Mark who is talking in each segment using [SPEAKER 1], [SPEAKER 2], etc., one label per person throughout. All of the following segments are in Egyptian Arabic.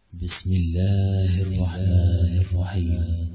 [SPEAKER 1] بسم الله الرحمن الرحيم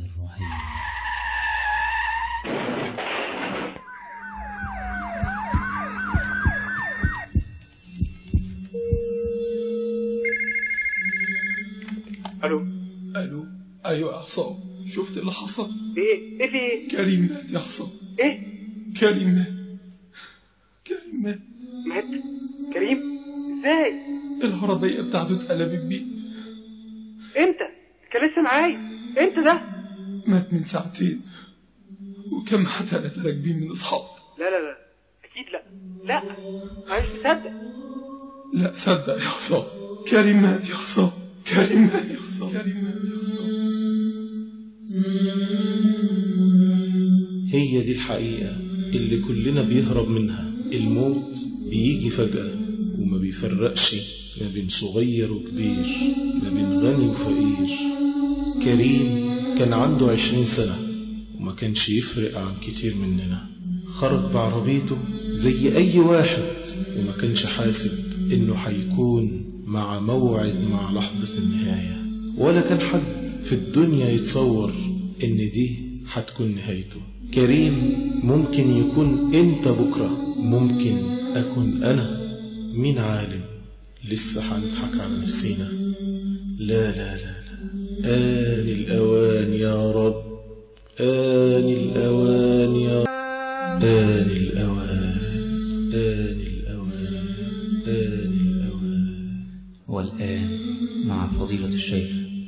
[SPEAKER 2] الو
[SPEAKER 3] الو ايوه يا عصام شفت اللي حصل
[SPEAKER 2] ايه ايه في ايه
[SPEAKER 3] كريم مات يا عصام
[SPEAKER 2] ايه
[SPEAKER 3] كريم مات كريم مات
[SPEAKER 2] مات كريم ازاي
[SPEAKER 3] العربية بتاعته اتقلبت بيه
[SPEAKER 2] امتى كان لسه معايا امتى ده
[SPEAKER 3] مات من ساعتين وكان معاه تلاتة راكبين من اصحابه
[SPEAKER 2] لا لا لا اكيد لا لا انا مش مصدق
[SPEAKER 3] لا صدق يا عصام كريم مات يا عصام كريم مات يا عصام كريم مات يا عصام
[SPEAKER 4] هي دي الحقيقة اللي كلنا بيهرب منها الموت بيجي فجأة وما بيفرقش ما بين صغير وكبير ما بين غني وفقير كريم كان عنده عشرين سنة وما كانش يفرق عن كتير مننا خرج بعربيته زي أي واحد وما كانش حاسب إنه هيكون مع موعد مع لحظة النهاية ولا كان حد في الدنيا يتصور إن دي هتكون نهايته كريم ممكن يكون انت بكرة ممكن اكون انا مين عالم لسه هنضحك على نفسينا لا لا لا لا آن الأوان يا رب آن الأوان يا آن الأوان آن الأوان آن الأوان
[SPEAKER 1] والآن مع فضيلة الشيخ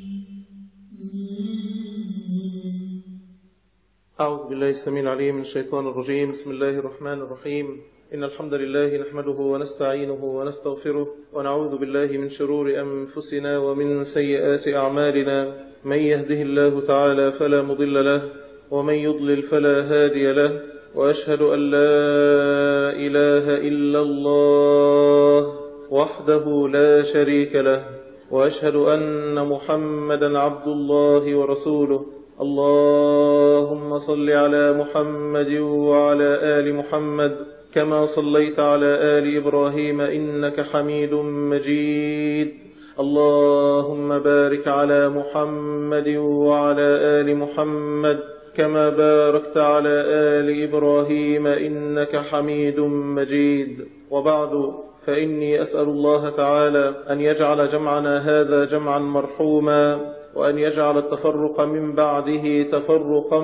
[SPEAKER 5] أعوذ بالله السميع العليم من الشيطان الرجيم بسم الله الرحمن الرحيم إن الحمد لله نحمده ونستعينه ونستغفره ونعوذ بالله من شرور أنفسنا ومن سيئات أعمالنا من يهده الله تعالى فلا مضل له ومن يضلل فلا هادي له وأشهد أن لا إله إلا الله وحده لا شريك له وأشهد أن محمدا عبد الله ورسوله اللهم صل على محمد وعلى آل محمد كما صليت على آل إبراهيم إنك حميد مجيد اللهم بارك على محمد وعلى آل محمد كما باركت على آل إبراهيم إنك حميد مجيد وبعد فإني أسأل الله تعالى أن يجعل جمعنا هذا جمعا مرحوما وأن يجعل التفرق من بعده تفرقا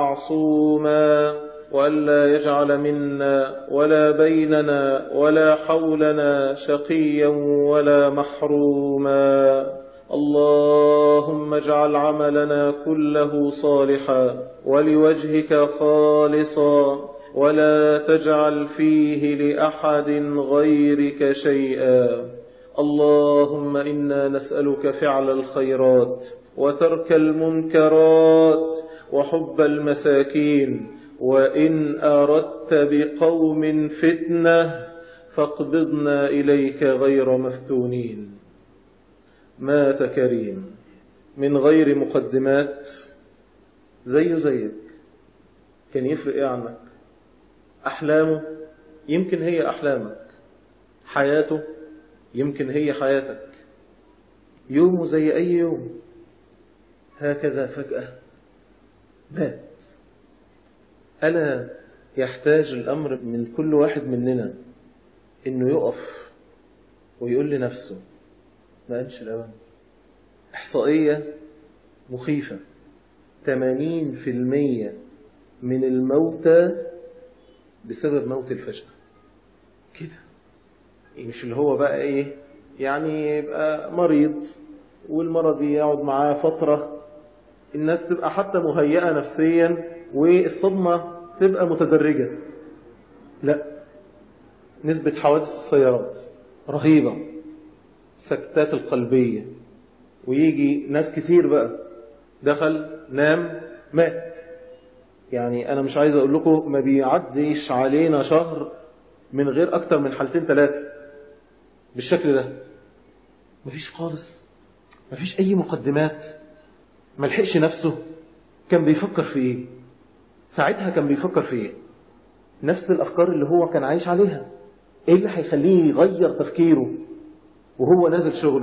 [SPEAKER 5] معصوما وأن لا يجعل منا ولا بيننا ولا حولنا شقيا ولا محروما اللهم اجعل عملنا كله صالحا ولوجهك خالصا ولا تجعل فيه لأحد غيرك شيئا اللهم إنا نسألك فعل الخيرات وترك المنكرات وحب المساكين وإن أردت بقوم فتنة فاقبضنا إليك غير مفتونين مات كريم من غير مقدمات زيه زيك كان يفرق ايه عنك أحلامه يمكن هي أحلامك حياته يمكن هي حياتك يومه زي أي يوم هكذا فجأة مات ألا يحتاج الأمر من كل واحد مننا إنه يقف ويقول لنفسه ما أنش الأوان إحصائية مخيفة 80% من الموتى بسبب موت الفجأة كده مش اللي هو بقى ايه يعني يبقى مريض والمرض يقعد معاه فترة الناس تبقى حتى مهيئة نفسيا والصدمة تبقى متدرجة لا نسبة حوادث السيارات رهيبة سكتات القلبية ويجي ناس كتير بقى دخل نام مات يعني أنا مش عايز أقول لكم ما بيعديش علينا شهر من غير أكتر من حالتين ثلاثة بالشكل ده مفيش خالص مفيش أي مقدمات ملحقش نفسه كان بيفكر في إيه ساعتها كان بيفكر في إيه نفس الأفكار اللي هو كان عايش عليها إيه اللي هيخليه يغير تفكيره وهو نازل شغله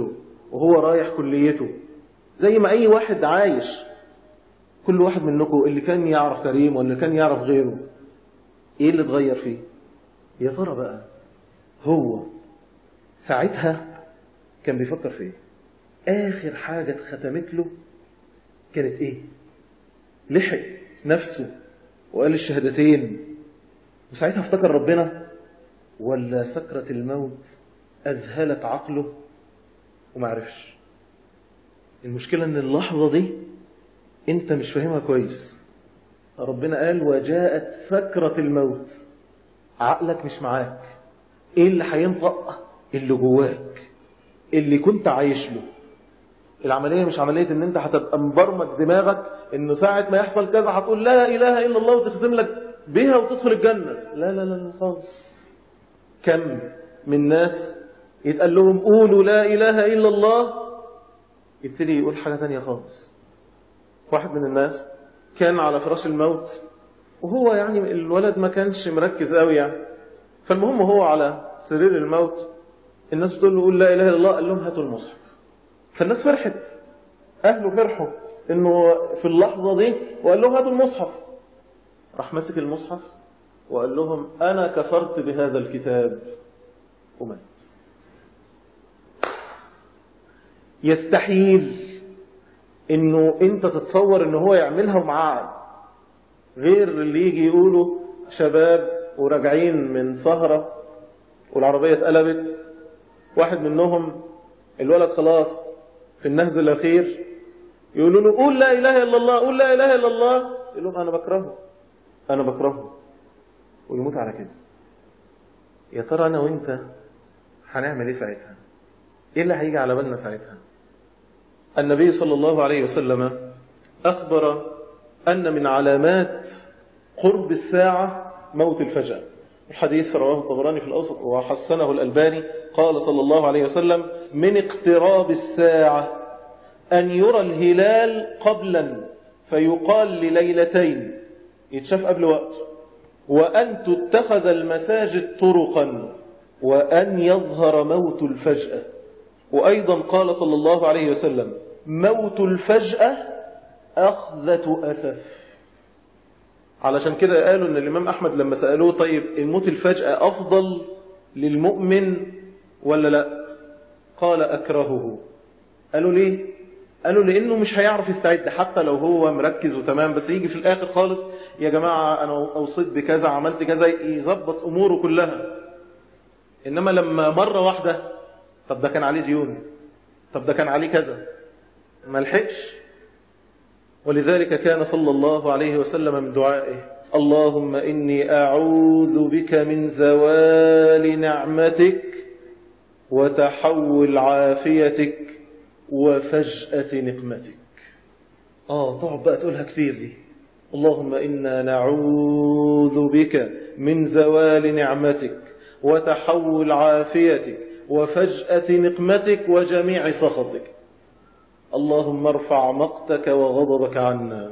[SPEAKER 5] وهو رايح كليته زي ما أي واحد عايش كل واحد منكم اللي كان يعرف كريم واللي كان يعرف غيره ايه اللي اتغير فيه يا ترى بقى هو ساعتها كان بيفكر في ايه اخر حاجة اتختمت له كانت ايه لحق نفسه وقال الشهادتين وساعتها افتكر ربنا ولا سكرة الموت أذهلت عقله ومعرفش المشكلة ان اللحظة دي انت مش فاهمها كويس ربنا قال وجاءت سكرة الموت عقلك مش معاك ايه اللي هينطق اللي جواك اللي كنت عايش له العملية مش عملية ان انت هتبقى مبرمج دماغك انه ساعة ما يحصل كذا هتقول لا اله الا الله وتختم لك بها وتدخل الجنة لا لا لا خالص كم من ناس يتقال لهم قولوا لا اله الا الله يبتدي يقول حاجة تانية خالص واحد من الناس كان على فراش الموت وهو يعني الولد ما كانش مركز قوي يعني فالمهم هو على سرير الموت الناس بتقول له قول لا اله الا الله قال لهم هاتوا المصحف فالناس فرحت اهله فرحوا انه في اللحظه دي وقال لهم هاتوا المصحف راح ماسك المصحف وقال لهم انا كفرت بهذا الكتاب ومات يستحيل انه انت تتصور ان هو يعملها ومعاه غير اللي يجي يقولوا شباب وراجعين من سهرة والعربية اتقلبت واحد منهم الولد خلاص في النهز الأخير يقولوا له قول لا إله إلا الله قول لا إله إلا الله يقول لهم أنا بكرهه أنا بكرهه ويموت على كده يا ترى أنا وإنت هنعمل إيه ساعتها إيه اللي هيجي على بالنا ساعتها النبي صلى الله عليه وسلم أخبر أن من علامات قرب الساعة موت الفجأة الحديث رواه الطبراني في الأوسط وحسنه الألباني قال صلى الله عليه وسلم من اقتراب الساعة أن يرى الهلال قبلا فيقال لليلتين يتشاف قبل وقت وأن تتخذ المساجد طرقا وأن يظهر موت الفجأة وأيضا قال صلى الله عليه وسلم موت الفجأة أخذة أسف علشان كده قالوا ان الامام احمد لما سألوه طيب الموت الفجأة افضل للمؤمن ولا لا قال اكرهه قالوا ليه قالوا لانه مش هيعرف يستعد حتى لو هو مركز وتمام بس يجي في الاخر خالص يا جماعة انا اوصيت بكذا عملت كذا يظبط اموره كلها انما لما مرة واحدة طب ده كان عليه ديون طب ده كان عليه كذا ما لحقش ولذلك كان صلى الله عليه وسلم من دعائه اللهم إني أعوذ بك من زوال نعمتك وتحول عافيتك وفجأة نقمتك آه تقعد بقى تقولها كثير دي اللهم إنا نعوذ بك من زوال نعمتك وتحول عافيتك وفجأة نقمتك وجميع سخطك اللهم ارفع مقتك وغضبك عنا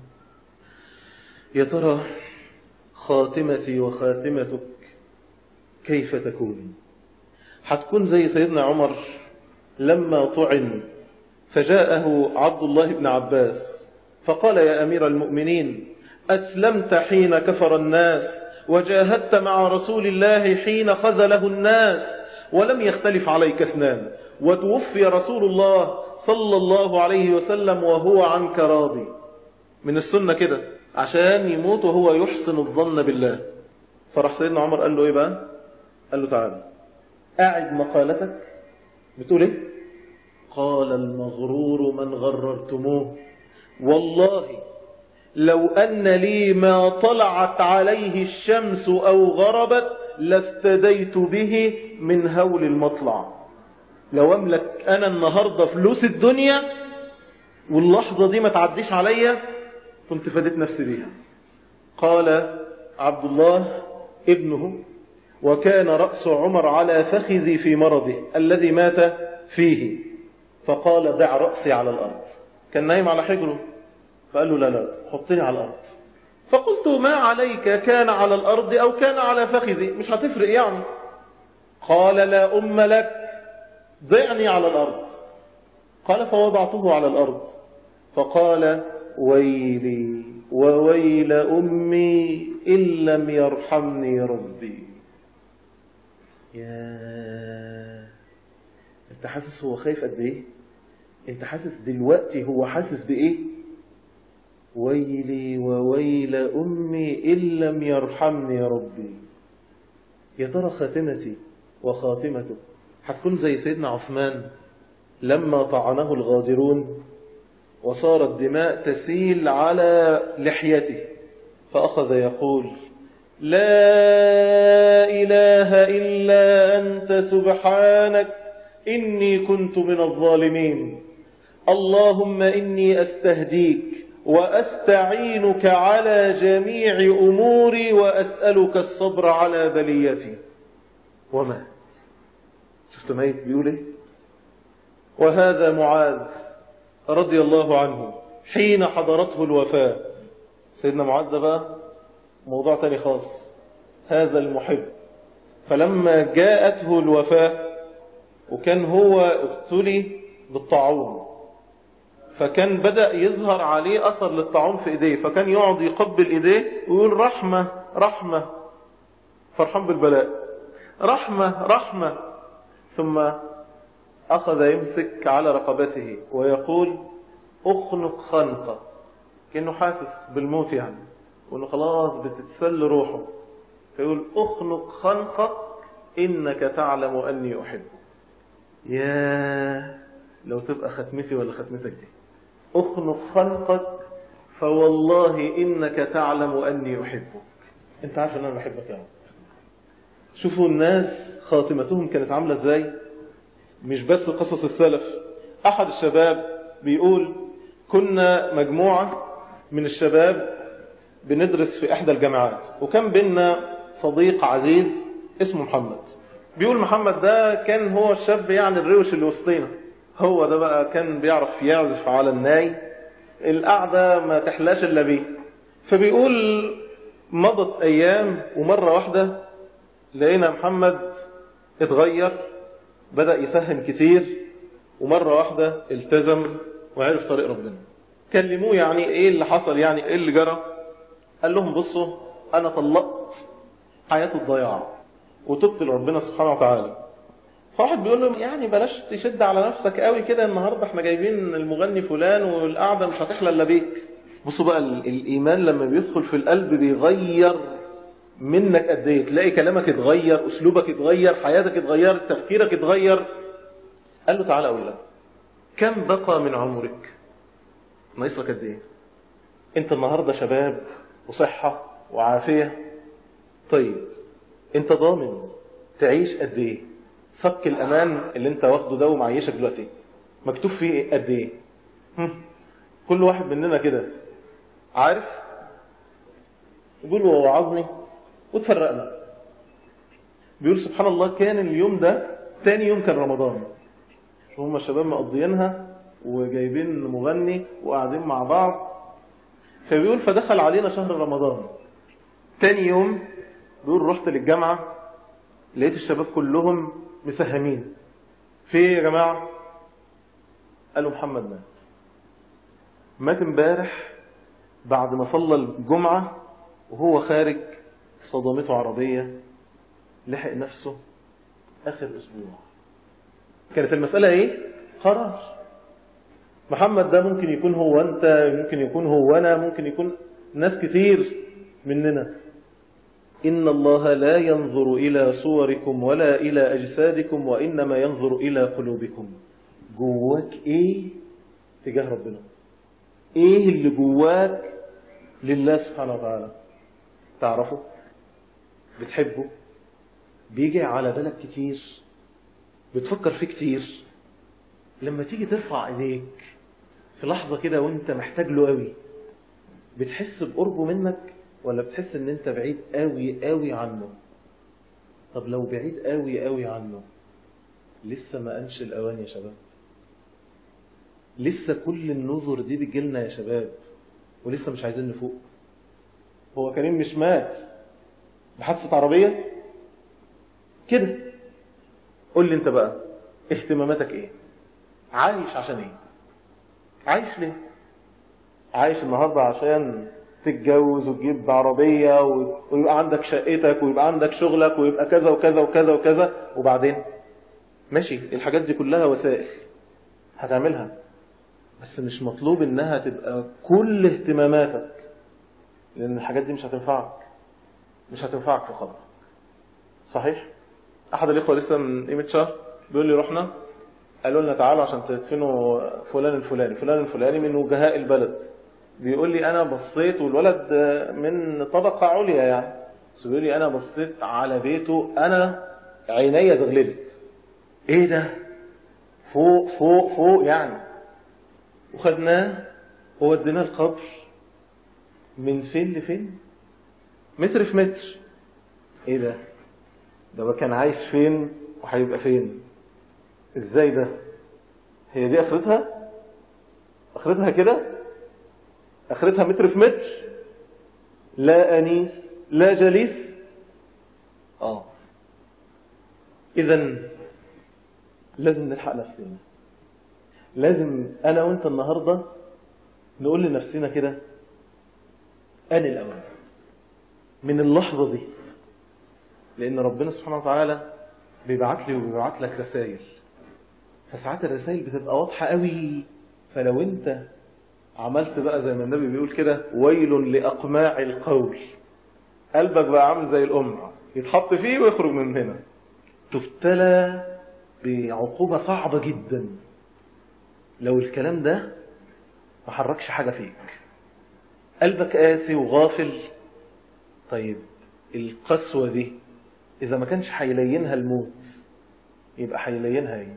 [SPEAKER 5] يا ترى خاتمتي وخاتمتك كيف تكون حتكون زي سيدنا عمر لما طعن فجاءه عبد الله بن عباس فقال يا أمير المؤمنين أسلمت حين كفر الناس وجاهدت مع رسول الله حين خذله الناس ولم يختلف عليك اثنان وتوفي رسول الله صلى الله عليه وسلم وهو عنك راضي من السنة كده عشان يموت وهو يحسن الظن بالله فراح سيدنا عمر قال له ايه بقى قال له تعالى اعد مقالتك بتقول ايه قال المغرور من غررتموه والله لو أن لي ما طلعت عليه الشمس أو غربت لافتديت به من هول المطلع لو أملك أنا النهاردة فلوس الدنيا واللحظة دي ما تعديش عليا كنت فديت نفسي بيها قال عبد الله ابنه وكان رأس عمر على فخذي في مرضه الذي مات فيه فقال دع رأسي على الأرض كان نايم على حجره فقال له لا لا حطني على الأرض فقلت ما عليك كان على الأرض أو كان على فخذي مش هتفرق يعني قال لا أم لك ضعني على الأرض قال فوضعته على الأرض فقال ويلي وويل أمي إن لم يرحمني ربي يا انت حاسس هو خايف قد ايه انت حاسس دلوقتي هو حاسس بايه ويلي وويل امي ان لم يرحمني ربي يا ترى خاتمتي وخاتمته هتكون زي سيدنا عثمان لما طعنه الغادرون وصارت دماء تسيل على لحيته فأخذ يقول لا إله إلا أنت سبحانك إني كنت من الظالمين اللهم إني أستهديك وأستعينك على جميع أموري وأسألك الصبر على بليتي ومات شفت ميت بيقول ايه وهذا معاذ رضي الله عنه حين حضرته الوفاة سيدنا معاذ ده بقى موضوع تاني خالص هذا المحب فلما جاءته الوفاة وكان هو ابتلي بالطاعون فكان بدأ يظهر عليه أثر للطاعون في إيديه فكان يقعد يقبل إيديه ويقول رحمة رحمة فرحان بالبلاء رحمة رحمة ثم أخذ يمسك على رقبته ويقول أخنق خنقة كأنه حاسس بالموت يعني وأنه خلاص بتتسل روحه فيقول أخنق خنقك إنك تعلم أني أحبك يا لو تبقى ختمتي ولا ختمتك دي أخنق خنقك فوالله إنك تعلم أني أحبك أنت عارف أن أنا بحبك يا رب شوفوا الناس خاتمتهم كانت عاملة ازاي مش بس قصص السلف احد الشباب بيقول كنا مجموعة من الشباب بندرس في احدى الجامعات وكان بينا صديق عزيز اسمه محمد بيقول محمد ده كان هو الشاب يعني الروش اللي وسطينا هو ده بقى كان بيعرف يعزف على الناي القعدة ما تحلاش الا بيه فبيقول مضت ايام ومرة واحدة لقينا محمد اتغير بدأ يسهم كتير ومرة واحدة التزم وعرف طريق ربنا كلموه يعني ايه اللي حصل يعني ايه اللي جرى قال لهم بصوا انا طلقت حياة الضياع وتبت لربنا سبحانه وتعالى فواحد بيقول له يعني بلاش تشد على نفسك قوي كده النهاردة احنا جايبين المغني فلان والقعدة مش هتحلى الا بيك بصوا بقى الايمان لما بيدخل في القلب بيغير منك قد ايه تلاقي كلامك اتغير اسلوبك اتغير حياتك اتغير تفكيرك اتغير قال له تعالى اقول لك كم بقى من عمرك ناقص لك قد ايه انت النهارده شباب وصحه وعافيه طيب انت ضامن تعيش قد ايه صك الامان اللي انت واخده ده ومعيشك دلوقتي مكتوب فيه قد ايه كل واحد مننا كده عارف يقول هو وعظني وتفرقنا بيقول سبحان الله كان اليوم ده تاني يوم كان رمضان هم الشباب مقضيينها وجايبين مغني وقاعدين مع بعض فبيقول فدخل علينا شهر رمضان تاني يوم بيقول رحت للجامعة لقيت الشباب كلهم مساهمين في ايه يا جماعة قالوا محمد مات مات امبارح بعد ما صلى الجمعة وهو خارج صدمته عربية لحق نفسه آخر أسبوع كانت المسألة إيه؟ قرار محمد ده ممكن يكون هو أنت ممكن يكون هو أنا ممكن يكون ناس كتير مننا إن الله لا ينظر إلى صوركم ولا إلى أجسادكم وإنما ينظر إلى قلوبكم جواك إيه تجاه ربنا إيه اللي جواك لله سبحانه وتعالى تعرفه بتحبه بيجي على بالك كتير بتفكر فيه كتير لما تيجي ترفع ايديك في لحظة كده وانت محتاج له قوي بتحس بقربه منك ولا بتحس ان انت بعيد قوي قوي عنه طب لو بعيد قوي قوي عنه لسه ما انش الاوان يا شباب لسه كل النظر دي بتجيلنا يا شباب ولسه مش عايزين نفوق هو كريم مش مات بحادثة عربية كده قول لي انت بقى اهتماماتك ايه عايش عشان ايه عايش ليه عايش النهاردة عشان تتجوز وتجيب عربية و- ويبقى عندك شقتك ويبقى عندك شغلك ويبقى كذا وكذا وكذا وكذا وبعدين ماشي الحاجات دي كلها وسائل هتعملها بس مش مطلوب انها تبقى كل اهتماماتك لان الحاجات دي مش هتنفعك مش هتنفعك في خبر صحيح احد الاخوه لسه من قيمه شهر بيقول لي رحنا قالوا لنا تعالوا عشان تدفنوا فلان الفلاني فلان الفلاني من وجهاء البلد بيقول لي انا بصيت والولد من طبقه عليا يعني بس بيقول لي انا بصيت على بيته انا عينيا دغللت ايه ده فوق فوق فوق يعني وخدناه ووديناه القبر من فين لفين متر في متر ايه ده ده ما كان عايش فين وهيبقى فين ازاي ده هي دي اخرتها اخرتها كده اخرتها متر في متر لا انيس لا جليس اه اذا لازم نلحق نفسنا لازم انا وانت النهارده نقول لنفسنا كده انا الاول من اللحظه دي لان ربنا سبحانه وتعالى بيبعت لي وبيبعت لك رسائل فساعات الرسائل بتبقى واضحه قوي فلو انت عملت بقى زي ما النبي بيقول كده ويل لاقماع القول قلبك بقى عامل زي القمع يتحط فيه ويخرج من هنا تبتلى بعقوبة صعبة جدا لو الكلام ده ما حركش حاجة فيك قلبك قاسي وغافل طيب القسوة دي إذا ما كانش هيلينها الموت يبقى هيلينها ايه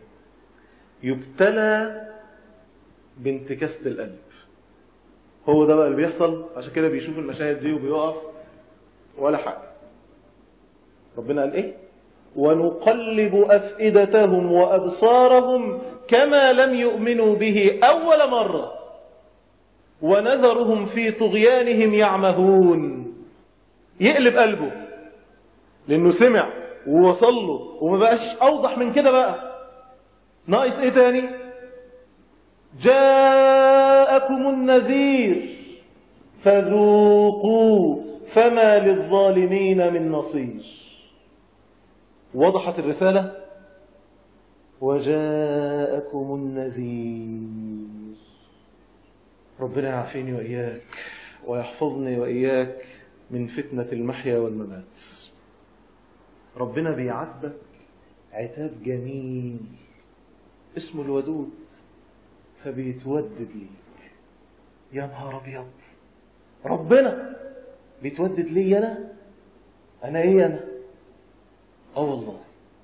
[SPEAKER 5] يبتلى بانتكاسة القلب هو ده بقى اللي بيحصل عشان كده بيشوف المشاهد دي وبيقف ولا حاجة ربنا قال ايه ونقلب أفئدتهم وأبصارهم كما لم يؤمنوا به أول مرة ونذرهم في طغيانهم يعمهون يقلب قلبه لأنه سمع ووصل له وما بقاش أوضح من كده بقى ناقص إيه تاني جاءكم النذير فذوقوا فما للظالمين من نصير وضحت الرسالة وجاءكم النذير ربنا يعافيني وإياك ويحفظني وإياك من فتنة المحيا والممات ربنا بيعاتبك عتاب جميل اسمه الودود فبيتودد ليك يا نهار أبيض ربنا بيتودد لي أنا أنا إيه أنا اه والله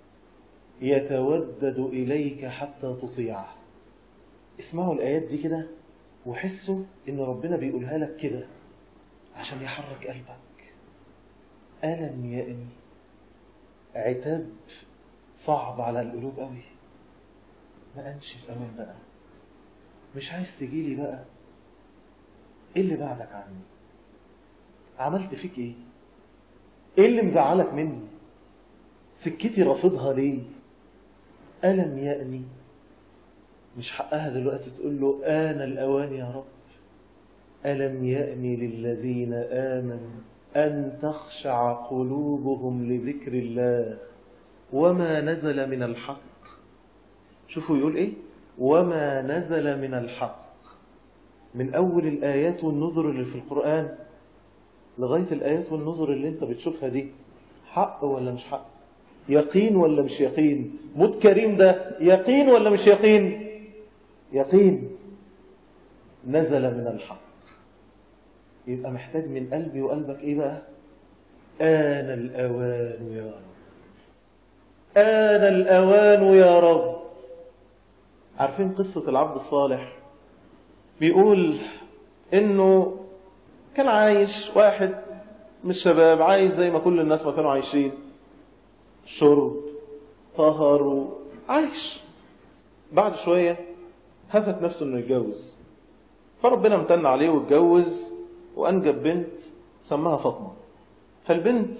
[SPEAKER 5] يتودد إليك حتى تطيعه اسمعوا الآيات دي كده وحسوا إن ربنا بيقولها لك كده عشان يحرك قلبك ألم يأني عتاب صعب على القلوب قوي ما أنش الأمان بقى مش عايز تجيلي بقى إيه اللي بعدك عني عملت فيك إيه إيه اللي مزعلك مني سكتي رافضها ليه ألم يأني مش حقها دلوقتي تقول له آن الأوان يا رب ألم يأني للذين آمنوا أن تخشع قلوبهم لذكر الله وما نزل من الحق شوفوا يقول إيه وما نزل من الحق من أول الآيات والنظر اللي في القرآن لغاية الآيات والنظر اللي انت بتشوفها دي حق ولا مش حق يقين ولا مش يقين موت كريم ده يقين ولا مش يقين يقين نزل من الحق يبقى محتاج من قلبي وقلبك ايه بقى آن الأوان يا رب آن الأوان يا رب عارفين قصة العبد الصالح بيقول انه كان عايش واحد من الشباب عايش زي ما كل الناس ما كانوا عايشين شرب طهر عايش بعد شوية هفت نفسه انه يتجوز فربنا امتن عليه واتجوز وانجب بنت سماها فاطمة فالبنت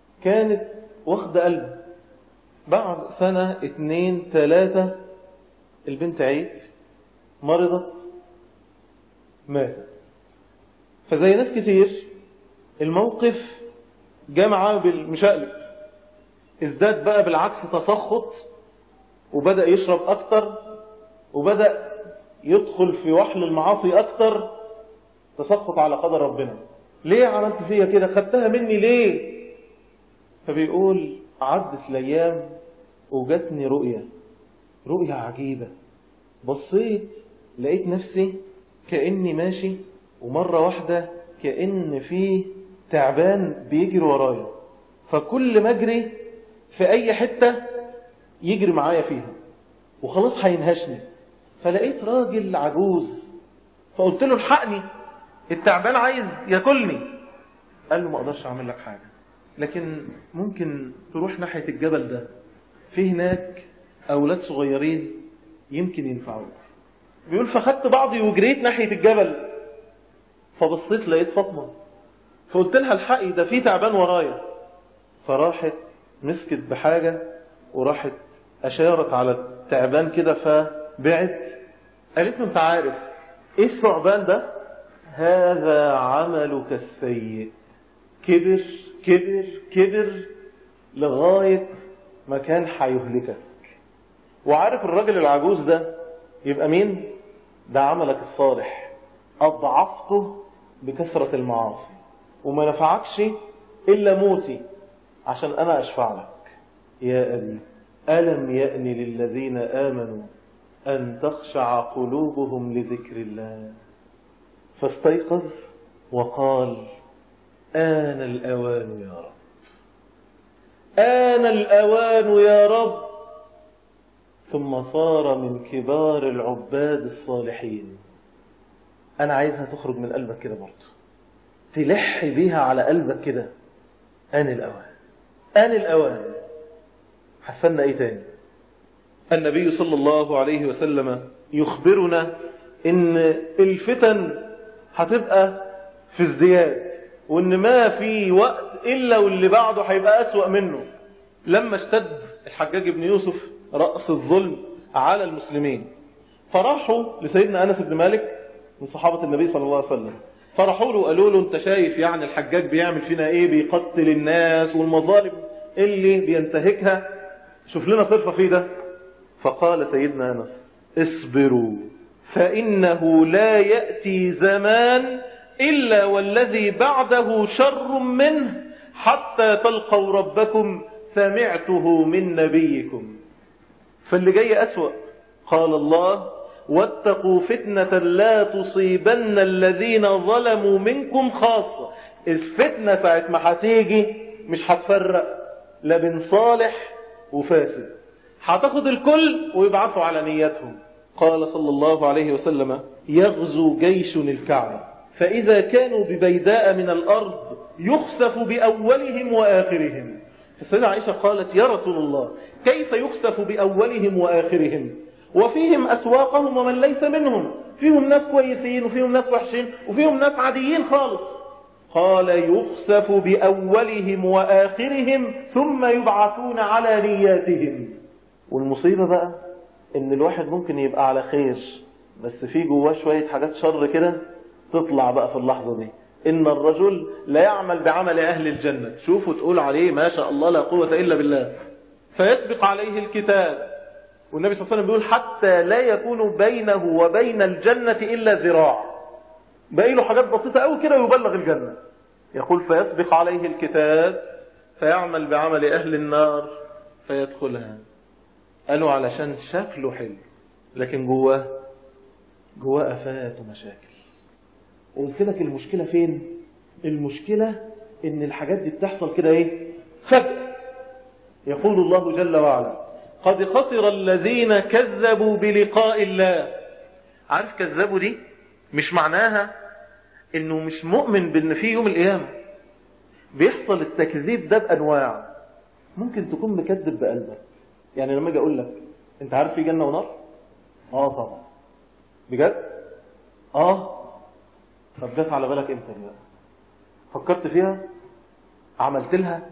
[SPEAKER 5] كانت واخدة قلب بعد سنة اتنين تلاتة البنت عيت مرضت ماتت فزي ناس كتير الموقف جمع بالمشقلب ازداد بقى بالعكس تسخط وبدأ يشرب أكتر وبدأ يدخل في وحل المعاصي أكتر تسخط على قدر ربنا ليه عملت فيا كده خدتها مني ليه فبيقول عدت الأيام وجاتني رؤية رؤية عجيبة بصيت لقيت نفسي كأني ماشي ومرة واحدة كأن في تعبان بيجري ورايا فكل ما اجري في أي حتة يجري معايا فيها وخلاص هينهشني فلقيت راجل عجوز فقلت له الحقني التعبان عايز ياكلني قال له ما اقدرش اعمل لك حاجة لكن ممكن تروح ناحية الجبل ده في هناك اولاد صغيرين يمكن ينفعوك بيقول فخدت بعضي وجريت ناحية الجبل فبصيت لقيت فاطمة فقلت لها الحقي ده في تعبان ورايا فراحت مسكت بحاجة وراحت أشارت على التعبان كده فبعت قالت له انت عارف ايه الثعبان ده هذا عملك السيء كبر كبر كبر لغاية ما كان هيهلكك وعارف الراجل العجوز ده يبقى مين ده عملك الصالح أضعفته بكثرة المعاصي وما نفعكش إلا موتي عشان أنا أشفع لك يا أبي ألم يأن للذين آمنوا أن تخشع قلوبهم لذكر الله فاستيقظ وقال آن الأوان يا رب آن الأوان يا رب ثم صار من كبار العباد الصالحين أنا عايزها تخرج من قلبك كده برضه تلح بيها على قلبك كده آن الأوان آن الأوان حسنا إيه تاني النبي صلى الله عليه وسلم يخبرنا إن الفتن هتبقى في ازدياد وإن ما في وقت إلا واللي بعده هيبقى أسوأ منه لما اشتد الحجاج بن يوسف رأس الظلم على المسلمين فراحوا لسيدنا أنس بن مالك من صحابة النبي صلى الله عليه وسلم فرحوا له وقالوا له انت شايف يعني الحجاج بيعمل فينا ايه بيقتل الناس والمظالم اللي بينتهكها شوف لنا صرفة في ده فقال سيدنا أنس اصبروا فإنه لا يأتي زمان إلا والذي بعده شر منه حتى تلقوا ربكم سمعته من نبيكم فاللي جاي أسوأ قال الله واتقوا فتنة لا تصيبن الذين ظلموا منكم خاصة الفتنة ساعة ما هتيجي مش هتفرق لا بين صالح وفاسد هتاخد الكل ويبعثوا على نياتهم قال صلى الله عليه وسلم يغزو جيش الكعبة فإذا كانوا ببيداء من الأرض يخسف بأولهم وآخرهم السيدة عائشة قالت يا رسول الله كيف يخسف بأولهم وآخرهم وفيهم أسواقهم ومن ليس منهم فيهم ناس كويسين وفيهم ناس وحشين وفيهم ناس عاديين خالص قال يخسف بأولهم وآخرهم ثم يبعثون على نياتهم والمصيبة بقى ان الواحد ممكن يبقى على خير بس في جواه شوية حاجات شر كده تطلع بقى في اللحظة دي إن الرجل لا يعمل بعمل أهل الجنة شوفوا تقول عليه ما شاء الله لا قوة إلا بالله فيسبق عليه الكتاب والنبي صلى الله عليه وسلم بيقول حتى لا يكون بينه وبين الجنة إلا ذراع باقي له حاجات بسيطة قوي كده ويبلغ الجنة يقول فيسبق عليه الكتاب فيعمل بعمل أهل النار فيدخلها قالوا علشان شكله حلو لكن جواه جواه أفات ومشاكل قلت لك المشكلة فين المشكلة ان الحاجات دي بتحصل كده ايه فجأة يقول الله جل وعلا قد خسر الذين كذبوا بلقاء الله عارف كذبوا دي مش معناها انه مش مؤمن بان في يوم القيامة بيحصل التكذيب ده بانواع ممكن تكون مكذب بقلبك يعني لما اجي اقول لك انت عارف في جنة ونار اه طبعا بجد اه طب جت على بالك امتى دي بقى فكرت فيها عملت لها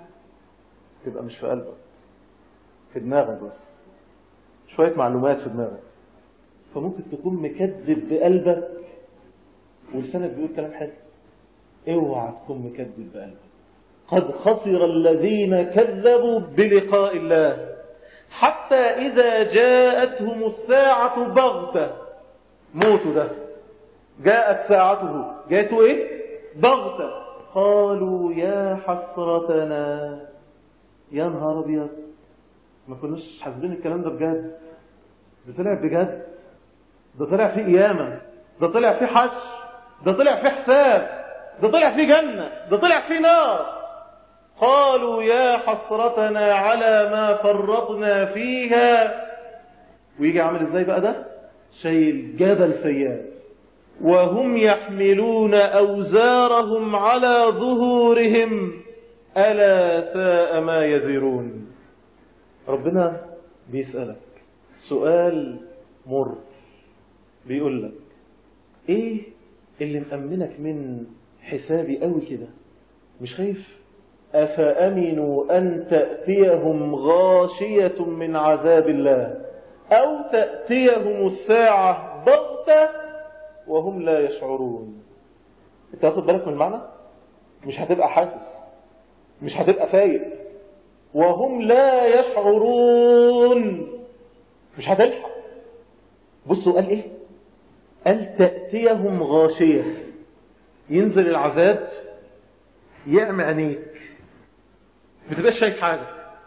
[SPEAKER 5] تبقى مش في قلبك في دماغك بس شوية معلومات في دماغك فممكن تكون مكذب بقلبك ولسانك بيقول كلام حلو اوعى تكون مكذب بقلبك قد خسر الذين كذبوا بلقاء الله حتى إذا جاءتهم الساعة بغتة موتوا ده جاءت ساعته جاءته ايه بغتة قالوا يا حسرتنا يا نهار ابيض ما كناش حاسبين الكلام ده بجد ده طلع بجد ده طلع فيه قيامة ده طلع فيه حش ده طلع فيه حساب ده طلع فيه جنة ده طلع فيه نار قالوا يا حسرتنا على ما فرطنا فيها ويجي عامل ازاي بقى ده شايل جبل سيئات وهم يحملون أوزارهم على ظهورهم ألا ساء ما يزرون ربنا بيسألك سؤال مر بيقول لك ايه اللي مأمنك من حسابي قوي كده مش خايف أفأمنوا أن تأتيهم غاشية من عذاب الله أو تأتيهم الساعة بغتة وهم لا يشعرون انت واخد بالك من المعنى مش هتبقى حاسس مش هتبقى فايق وهم لا يشعرون مش هتلحق بصوا قال ايه قال تأتيهم غاشية ينزل العذاب يعمى عينيك بتبقاش شايف حاجة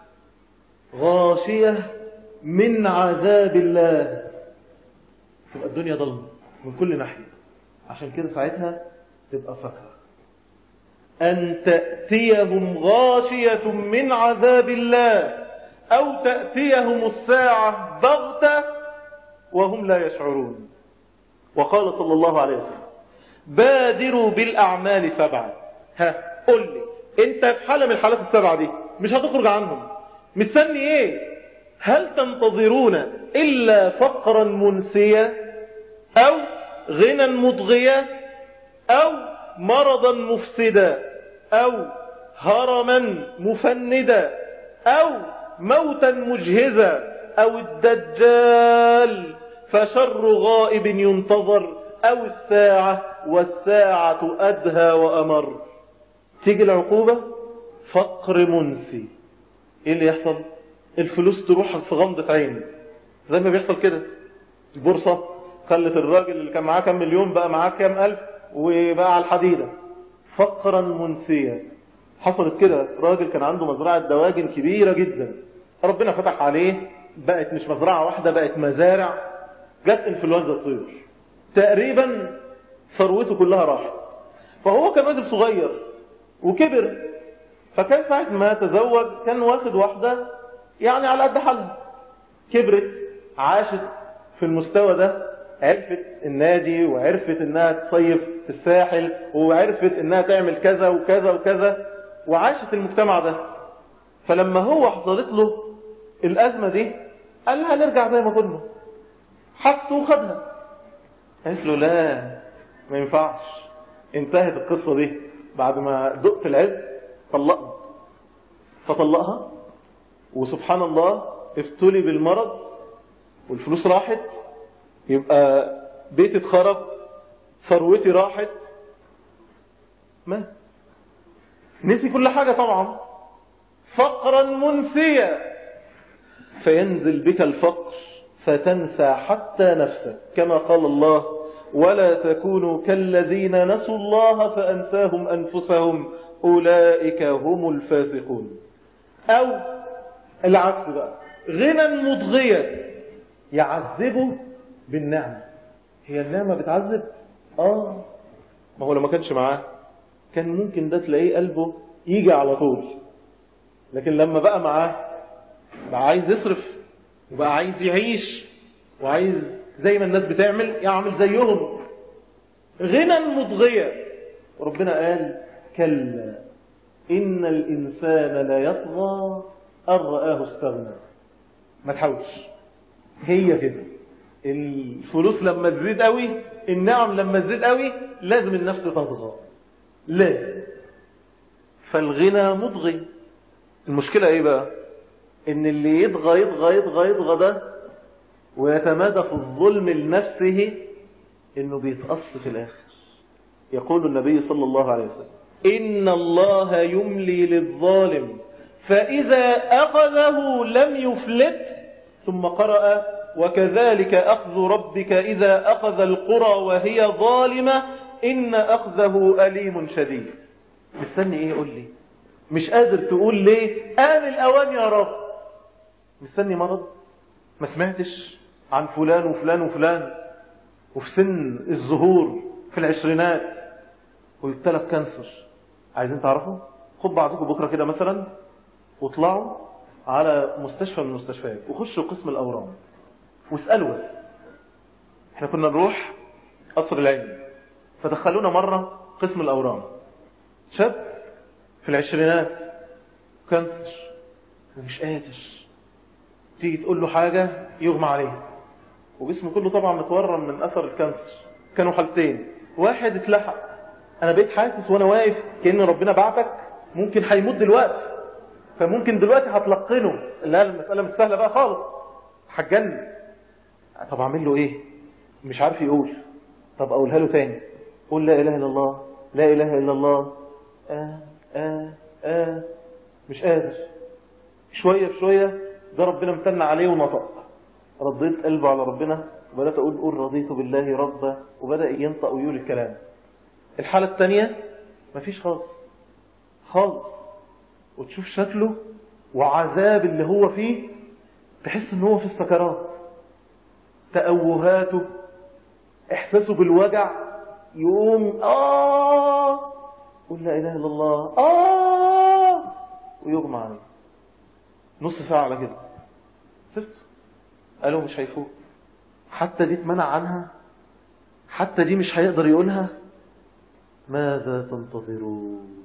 [SPEAKER 5] غاشية من عذاب الله تبقى الدنيا ضلمة من كل ناحية عشان كده ساعتها تبقى سكرة أن تأتيهم غاشية من عذاب الله أو تأتيهم الساعة بغتة وهم لا يشعرون وقال صلى الله عليه وسلم بادروا بالأعمال سبعة ها قل لي انت في حالة من الحالات السبعة دي مش هتخرج عنهم مستني ايه هل تنتظرون إلا فقرا منسيا أو غنى مضغيا أو مرضا مفسدا أو هرما مفندا أو موتا مجهزا أو الدجال فشر غائب ينتظر أو الساعة والساعة أدهى وأمر تيجي العقوبة فقر منسي ايه اللي يحصل الفلوس تروح في غمضة عين زي ما بيحصل كده البورصة خلت الراجل اللي كان معاه كام مليون بقى معاه كام ألف وبقى على الحديدة فقرا منسيا حصلت كده راجل كان عنده مزرعة دواجن كبيرة جدا ربنا فتح عليه بقت مش مزرعة واحدة بقت مزارع جت انفلونزا الطيور تقريبا ثروته كلها راحت فهو كان راجل صغير وكبر فكان ساعة ما تزوج كان واخد واحدة يعني على قد حالها كبرت عاشت في المستوى ده عرفت النادي وعرفت انها تصيف في الساحل وعرفت انها تعمل كذا وكذا وكذا وعاشت المجتمع ده فلما هو حصلت له الأزمة دي قال لها نرجع زي ما كنا حطه وخدها قالت له لا ما ينفعش انتهت القصة دي بعد ما دقت العز طلقها فطلقها وسبحان الله ابتلي بالمرض والفلوس راحت يبقى بيتي اتخرب ثروتي راحت مات نسي كل حاجة طبعا فقرا منسيا فينزل بك الفقر فتنسى حتى نفسك كما قال الله ولا تكونوا كالذين نسوا الله فأنساهم أنفسهم أولئك هم الفاسقون أو العكس بقى غنى مضغية يعذبه بالنعمة هي النعمة بتعذب آه ما هو لو ما كانش معاه كان ممكن ده تلاقيه قلبه يجي على طول لكن لما بقى معاه بقى عايز يصرف وبقى عايز يعيش وعايز زي ما الناس بتعمل يعمل زيهم غنى مضغية ربنا قال كلا إن الإنسان لا يطغى أن رآه استغنى ما تحاولش هي كده الفلوس لما تزيد قوي النعم لما تزيد قوي لازم النفس تطغى لازم فالغنى مضغي المشكلة ايه بقى ان اللي يطغى يطغى يطغى يطغى ده ويتمادى في الظلم لنفسه انه بيتقص في الاخر يقول النبي صلى الله عليه وسلم إن الله يملي للظالم فإذا أخذه لم يفلت ثم قرأ وكذلك أخذ ربك إذا أخذ القرى وهي ظالمة إن أخذه أليم شديد مستني إيه قول لي مش قادر تقول ليه آن الأوان يا رب مستني مرض ما سمعتش عن فلان وفلان وفلان وفي سن الظهور في العشرينات ويبتلى بكانسر عايزين تعرفوا خد بعضكم بكرة كده مثلا واطلعوا على مستشفى من المستشفيات وخشوا قسم الأورام واسألوا بس احنا كنا نروح قصر العلم فدخلونا مرة قسم الأورام شاب في العشرينات كانسر ومش قادر تيجي تقول له حاجة يغمى عليه وجسمه كله طبعا متورم من أثر الكانسر كانوا حالتين واحد اتلحق أنا بقيت حاسس وأنا واقف كأن ربنا بعتك ممكن هيموت دلوقتي فممكن دلوقتي هتلقنه لا المسألة مش سهلة بقى خالص هتجنن طب أعمل له إيه مش عارف يقول طب أقولها له تاني قول لا إله إلا الله لا إله إلا الله آه آه آه مش قادر شوية بشوية ده ربنا امتن عليه ونطق رديت قلبه على ربنا وبدأت أقول قول رضيت بالله ربا وبدأ ينطق ويقول الكلام الحالة الثانية مفيش خالص خالص وتشوف شكله وعذاب اللي هو فيه تحس ان هو في السكرات تأوهاته احساسه بالوجع يقوم آه قل لا إله إلا الله آه ويغمى عليه نص ساعة على كده سبته قالوا مش هيفوق حتى دي اتمنع عنها حتى دي مش هيقدر يقولها ماذا تنتظرون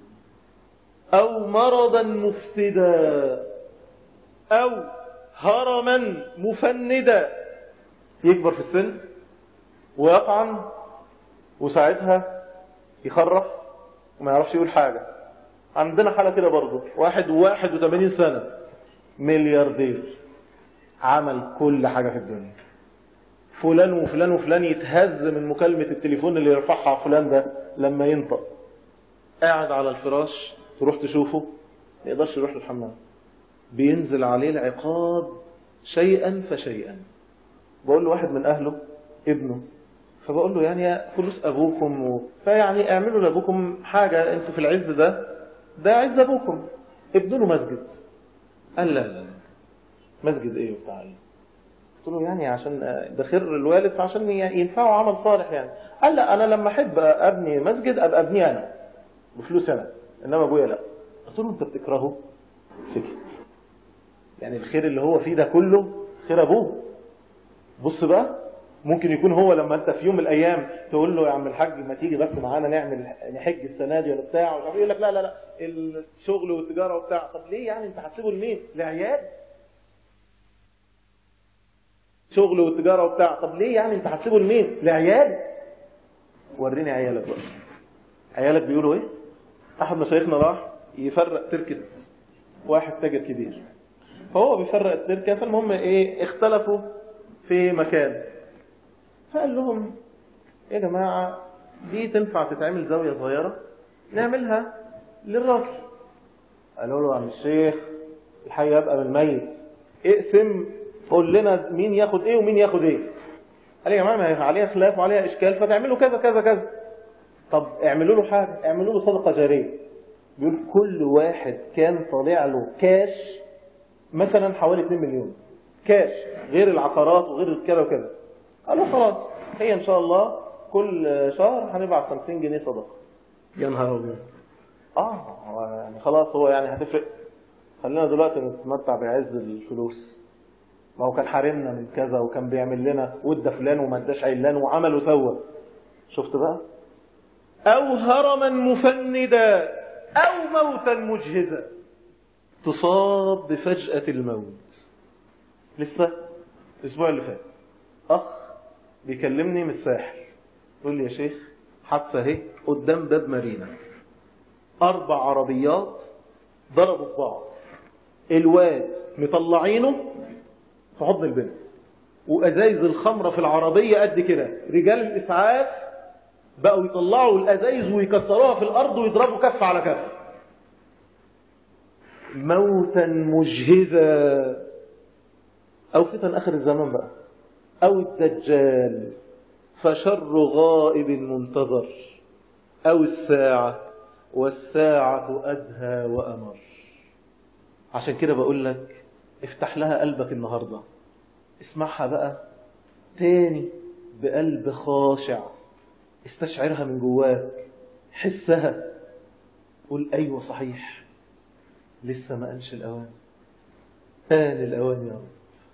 [SPEAKER 5] أو مرضا مفسدا أو هرما مفندا يكبر في السن ويطعن وساعتها يخرف وما يعرفش يقول حاجة عندنا حالة كده برضه واحد واحد وثمانين سنة ملياردير عمل كل حاجة في الدنيا فلان وفلان وفلان يتهز من مكالمة التليفون اللي يرفعها فلان ده لما ينطق قاعد على الفراش تروح تشوفه ما يقدرش يروح للحمام بينزل عليه العقاب شيئا فشيئا بقول له واحد من أهله ابنه فبقول له يعني فلوس أبوكم و... فيعني اعملوا لأبوكم حاجة انتوا في العز ده ده عز أبوكم ابنوا له مسجد قال لا لا مسجد ايه وبتاع ايه قلت له يعني عشان ده خير الوالد فعشان ينفعوا عمل صالح يعني قال لا انا لما احب ابني مسجد ابقى ابنيه انا بفلوس انا انما ابويا لا قلت له انت بتكرهه سكت يعني الخير اللي هو فيه ده كله خير ابوه بص بقى ممكن يكون هو لما انت في يوم من الايام تقول له يا عم الحاج ما تيجي بس معانا نعمل نحج السنه دي ولا بتاع ومش عارف يقول لك لا لا لا الشغل والتجاره وبتاع طب ليه يعني انت هتسيبه لمين؟ لعيال شغل والتجاره وبتاع طب ليه يعني انت هتسيبه لمين؟ لعيال وريني عيالك بقى عيالك بيقولوا ايه؟ احد مشايخنا راح يفرق تركه واحد تاجر كبير فهو بيفرق التركه فالمهم ايه اختلفوا في مكان فقال لهم يا جماعة دي تنفع تتعمل زاوية صغيرة نعملها للراجل قالوا له يا عم الشيخ الحي يبقى بالميت اقسم قول لنا مين ياخد ايه ومين ياخد ايه قال يا جماعة ما هي عليها خلاف وعليها اشكال فتعملوا كذا كذا كذا طب اعملوا له حاجة اعملوا له صدقة جارية بيقول كل واحد كان طالع له كاش مثلا حوالي 2 مليون كاش غير العقارات وغير كذا وكذا قال له خلاص هي ان شاء الله كل شهر هنبعت 50 جنيه صدقه يا نهار ابيض اه يعني خلاص هو يعني هتفرق خلينا دلوقتي نتمتع بعز الفلوس ما هو كان حارمنا من كذا وكان بيعمل لنا ود فلان وما اداش علان وعمل وسوى شفت بقى او هرما مفندا او موتا مجهزا تصاب بفجأة الموت لسه الاسبوع اللي فات اخ بيكلمني من الساحل يقول لي يا شيخ حادثه اهي قدام باب مارينا اربع عربيات ضربوا في بعض الواد مطلعينه في حضن البنت وأزايز الخمرة في العربية قد كده رجال الإسعاف بقوا يطلعوا الأزايز ويكسروها في الأرض ويضربوا كف على كف موتا مجهزا أو فتن آخر الزمان بقى أو الدجال فشر غائب منتظر أو الساعة والساعة أدهى وأمر عشان كده بقول لك افتح لها قلبك النهاردة اسمعها بقى تاني بقلب خاشع استشعرها من جواك حسها قول أيوة صحيح لسه ما قالش الأوان آن الأوان يا رب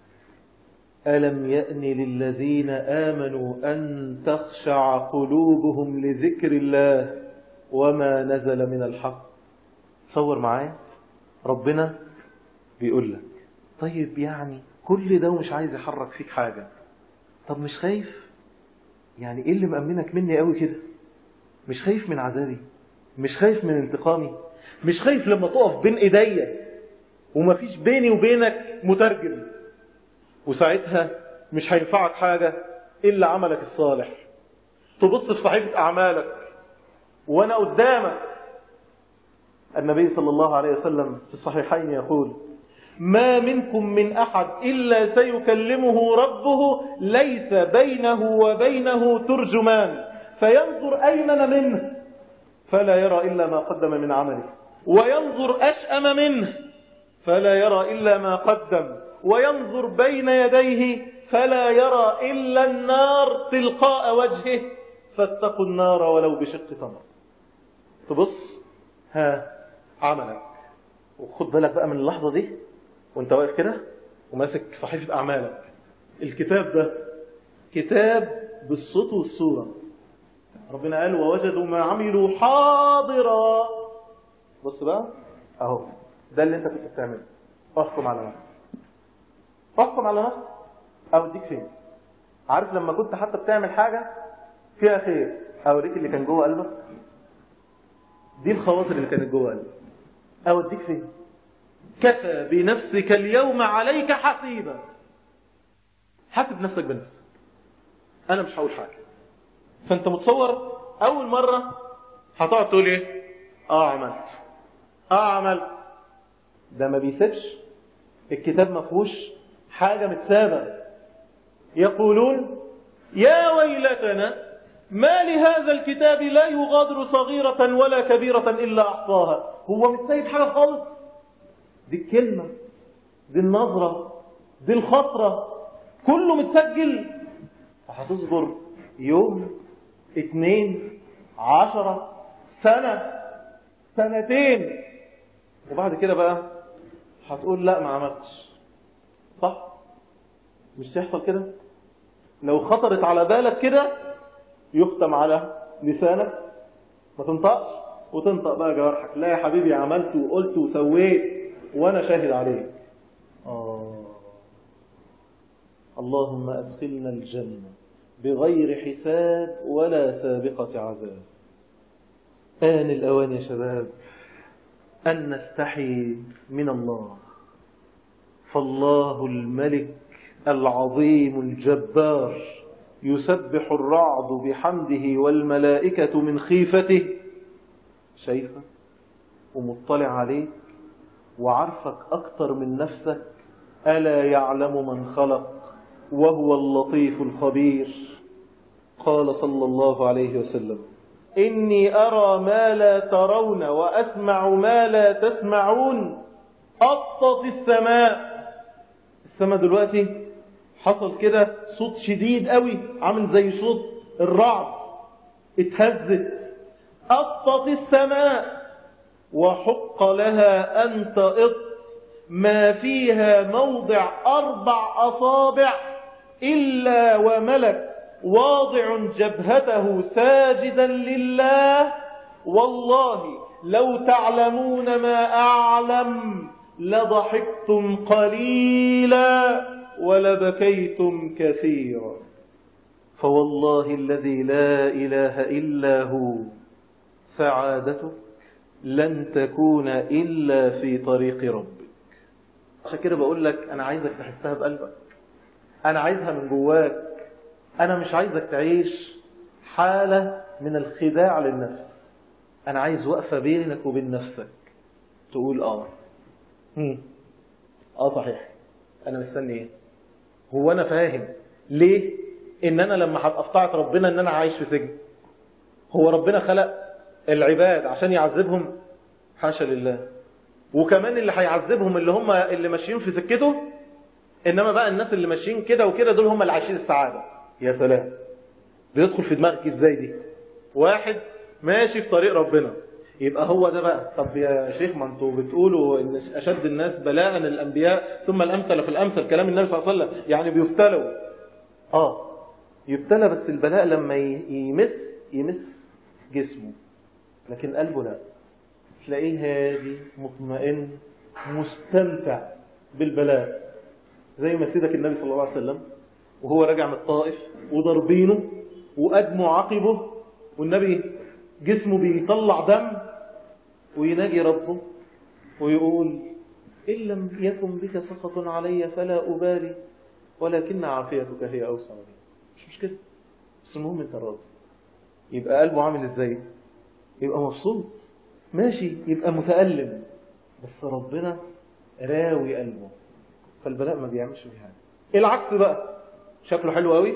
[SPEAKER 5] ألم يأن للذين آمنوا أن تخشع قلوبهم لذكر الله وما نزل من الحق تصور معايا ربنا بيقول لك طيب يعني كل ده ومش عايز يحرك فيك حاجة طب مش خايف يعني ايه اللي مأمنك مني قوي كده مش خايف من عذابي مش خايف من انتقامي مش خايف لما تقف بين ايديا ومفيش بيني وبينك مترجم وساعتها مش هينفعك حاجة إلا عملك الصالح تبص في صحيفة أعمالك وأنا قدامك النبي صلى الله عليه وسلم في الصحيحين يقول ما منكم من أحد إلا سيكلمه ربه ليس بينه وبينه ترجمان فينظر أيمن منه فلا يرى إلا ما قدم من عمله وينظر أشأم منه فلا يرى إلا ما قدم وينظر بين يديه فلا يرى إلا النار تلقاء وجهه فاتقوا النار ولو بشق تمر تبص ها عملك وخد بالك بقى من اللحظة دي وانت واقف كده وماسك صحيفة أعمالك الكتاب ده كتاب بالصوت والصورة ربنا قال ووجدوا ما عملوا حاضرا بص بقى اهو ده اللي انت كنت بتعمله احكم على نفسك احكم على نفسك اوديك فين عارف لما كنت حتى بتعمل حاجة فيها خير اوريك اللي كان جوه قلبك دي الخواطر اللي كانت جوه قلبك اوديك فين كفى بنفسك اليوم عليك حسيبا حاسب نفسك بنفسك انا مش هقول حاجة فانت متصور اول مرة هتقعد تقول ايه اه عملت اه عملت ده ما بيسيبش الكتاب ما فيهوش حاجة متسابة يقولون يا ويلتنا ما لهذا الكتاب لا يغادر صغيرة ولا كبيرة إلا أحصاها هو مش سايب حاجة خالص دي الكلمة دي النظرة دي الخطرة كله متسجل هتصبر يوم اتنين عشرة سنة سنتين وبعد كده بقى هتقول لا ما عملتش صح مش تحصل كده لو خطرت على بالك كده يختم على لسانك ما تنطقش وتنطق بقى جوارحك لا يا حبيبي عملت وقلت وسويت وانا شاهد عليك آه. اللهم ادخلنا الجنة بغير حساب ولا سابقة عذاب آن الأوان يا شباب أن نستحي من الله فالله الملك العظيم الجبار يسبح الرعد بحمده والملائكة من خيفته شايفة ومطلع عليك وعرفك أكتر من نفسك ألا يعلم من خلق وهو اللطيف الخبير قال صلى الله عليه وسلم إني أرى ما لا ترون وأسمع ما لا تسمعون أطت السماء السماء دلوقتي حصل كده صوت شديد قوي عامل زي صوت الرعد اتهزت أطت السماء وحق لها أن تئط ما فيها موضع أربع أصابع إلا وملك واضع جبهته ساجدا لله والله لو تعلمون ما أعلم لضحكتم قليلا ولبكيتم كثيرا فوالله الذي لا إله إلا هو سعادتك لن تكون إلا في طريق ربك عشان كده بقول لك أنا عايزك تحسها بقلبك أنا عايزها من جواك أنا مش عايزك تعيش حالة من الخداع للنفس أنا عايز وقفة بينك وبين نفسك تقول آه هم. آه صحيح أنا مستني إيه هو أنا فاهم ليه إن أنا لما هبقى في طاعة ربنا إن أنا عايش في سجن هو ربنا خلق العباد عشان يعذبهم حاشا لله وكمان اللي هيعذبهم اللي هم اللي ماشيين في سكته انما بقى الناس اللي ماشيين كده وكده دول هم اللي عايشين السعاده يا سلام بيدخل في دماغك ازاي دي واحد ماشي في طريق ربنا يبقى هو ده بقى طب يا شيخ ما انتوا بتقولوا ان اشد الناس بلاء الانبياء ثم الامثل في الامثل كلام النبي صلى الله عليه وسلم يعني بيبتلوا اه يبتلى بس البلاء لما يمس يمس جسمه لكن قلبه لا تلاقيه هادي مطمئن مستمتع بالبلاء زي ما سيدك النبي صلى الله عليه وسلم وهو راجع من الطائف وضربينه وأدموا عقبه والنبي جسمه بيطلع دم ويناجي ربه ويقول إن لم يكن بك سخط علي فلا أبالي ولكن عافيتك هي أوسع لي مش مشكلة بس المهم انت راضي يبقى قلبه عامل ازاي يبقى مبسوط ماشي يبقى متألم بس ربنا راوي قلبه فالبلاء ما بيعملش فيه حاجه العكس بقى شكله حلو قوي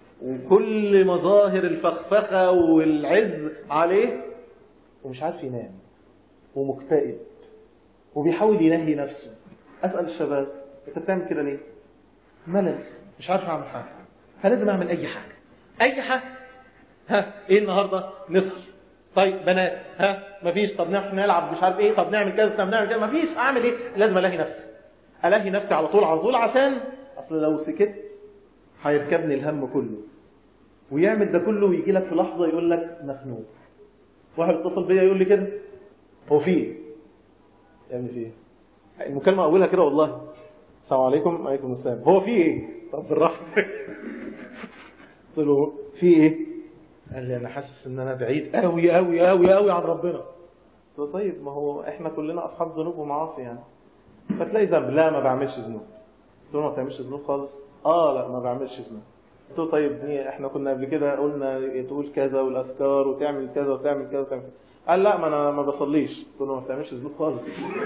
[SPEAKER 5] وكل مظاهر الفخفخه والعز عليه ومش عارف ينام ومكتئب وبيحاول ينهي نفسه اسال الشباب انت بتعمل كده ليه ملل مش عارف اعمل حاجه فلازم اعمل اي حاجه اي حاجه ها ايه النهارده نسهر طيب بنات ها مفيش طب نروح نلعب مش عارف ايه طب نعمل كذا طب نعمل كذا مفيش اعمل ايه لازم الاقي نفسي الاقي نفسي على طول على طول عشان اصل لو سكت هيركبني الهم كله ويعمل ده كله ويجي لك في لحظه يقول لك مخنوق واحد اتصل بيا يقول لي كده هو في ايه يعمل في ايه المكالمه اولها كده والله السلام عليكم وعليكم السلام هو في ايه طب بالراحه قلت له في ايه قال لي انا حاسس ان انا بعيد قوي قوي قوي قوي عن ربنا قلت له طيب ما هو احنا كلنا اصحاب ذنوب ومعاصي يعني فتلاقي ذنب لا ما بعملش ذنوب قلت له ما بتعملش ذنوب خالص اه لا ما بعملش ذنوب قلت له طيب إيه، احنا كنا قبل كده قلنا تقول كذا والاذكار وتعمل كذا وتعمل كذا وتعمل كذا قال لا ما انا ما بصليش قلت له ما بتعملش ذنوب خالص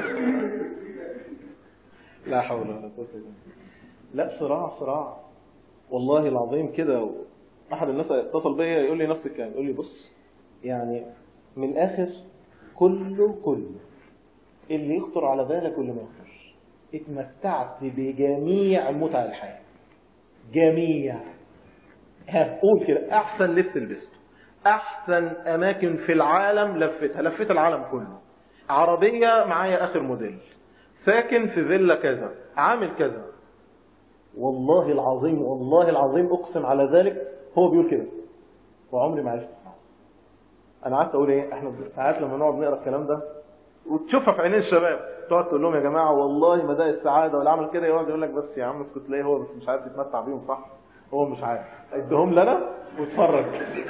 [SPEAKER 5] لا حول ولا قوه الا بالله لا صراع صراع والله العظيم كده احد الناس اتصل بيا يقول لي نفس الكلام يقول لي بص يعني من الاخر كله كله اللي يخطر على بالك واللي ما يخطرش اتمتعت بجميع متع الحياه جميع ها قول كده احسن لبس لبسته احسن اماكن في العالم لفتها لفيت العالم كله عربيه معايا اخر موديل ساكن في فيلا كذا عامل كذا والله العظيم والله العظيم اقسم على ذلك هو بيقول كده وعمري ما عرفت الصح انا قعدت اقول ايه احنا ساعات لما نقعد نقرا الكلام ده وتشوفها في عينين الشباب تقعد تقول لهم يا جماعه والله ما ده السعاده ولا عمل كده يقعد يقول لك بس يا عم اسكت تلاقيه هو بس مش عارف يتمتع بيهم صح هو مش عارف اديهم لنا واتفرج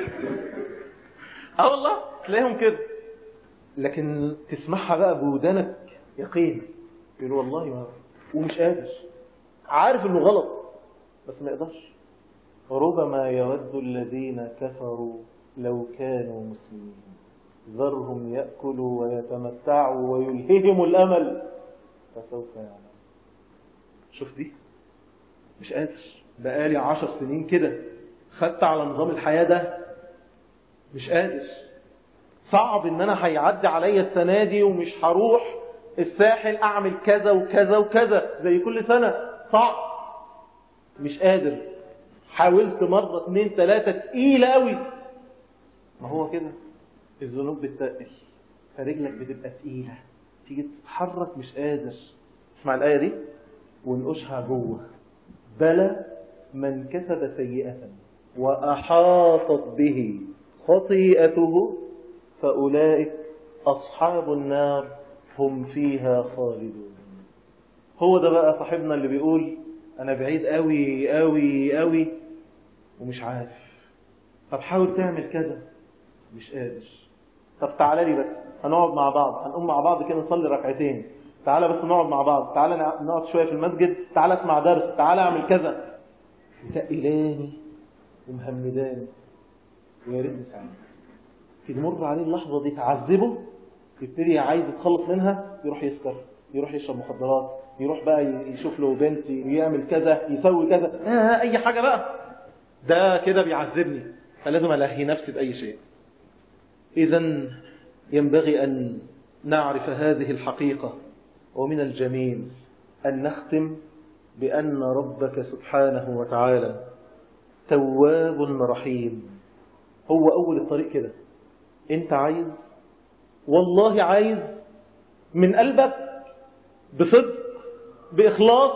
[SPEAKER 5] اه والله تلاقيهم كده لكن تسمعها بقى بودانك يقين يقول والله ما ومش قادر عارف انه غلط بس ما يقدرش ربما يود الذين كفروا لو كانوا مسلمين ذرهم يأكلوا ويتمتعوا ويلههم الأمل فسوف يعلم شوف دي مش قادر بقالي عشر سنين كده خدت على نظام الحياة ده مش قادر صعب ان انا هيعدي عليا السنة دي ومش هروح الساحل اعمل كذا وكذا وكذا زي كل سنة صعب مش قادر حاولت مرة اتنين تلاتة تقيلة قوي ما هو كده الذنوب بتتقل فرجلك بتبقى تقيلة تيجي تتحرك مش قادر اسمع الآية دي ونقشها جوه بلى من كسب سيئة وأحاطت به خطيئته فأولئك أصحاب النار هم فيها خالدون هو ده بقى صاحبنا اللي بيقول أنا بعيد قوي قوي قوي ومش عارف طب حاول تعمل كذا مش قادر طب تعالى لي بس هنقعد مع بعض هنقوم مع بعض كده نصلي ركعتين تعالى بس نقعد مع بعض تعالى نقعد شوية في المسجد تعالى اسمع درس تعالى اعمل كذا متقلاني ومهمداني ويا ريتني ساعات تمر عليه اللحظة دي تعذبه يبتدي عايز يتخلص منها يروح يسكر يروح يشرب مخدرات يروح بقى يشوف له بنت يعمل كذا يسوي كذا آه أي حاجة بقى ده كده بيعذبني فلازم ألهي نفسي بأي شيء إذا ينبغي أن نعرف هذه الحقيقة ومن الجميل أن نختم بأن ربك سبحانه وتعالى تواب رحيم هو أول الطريق كده أنت عايز والله عايز من قلبك بصدق بإخلاص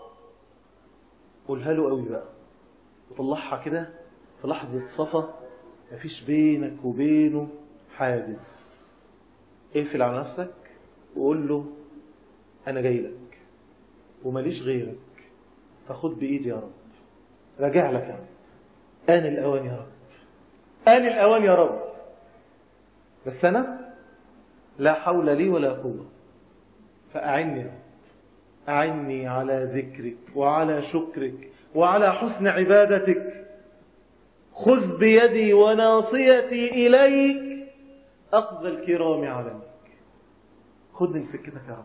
[SPEAKER 5] قولها له قوي بقى وطلعها كده في لحظة صفا مفيش بينك وبينه حاجز اقفل على نفسك وقول له أنا جاي لك ومليش غيرك فخد بإيدي يا رب راجع لك يا رب آن الأوان يا رب آن الأوان يا رب بس أنا لا حول لي ولا قوة فأعني يا رب أعني على ذكرك وعلى شكرك وعلى حسن عبادتك خذ بيدي وناصيتي إليك أخذ الكرام عليك خذني لسكتك يا رب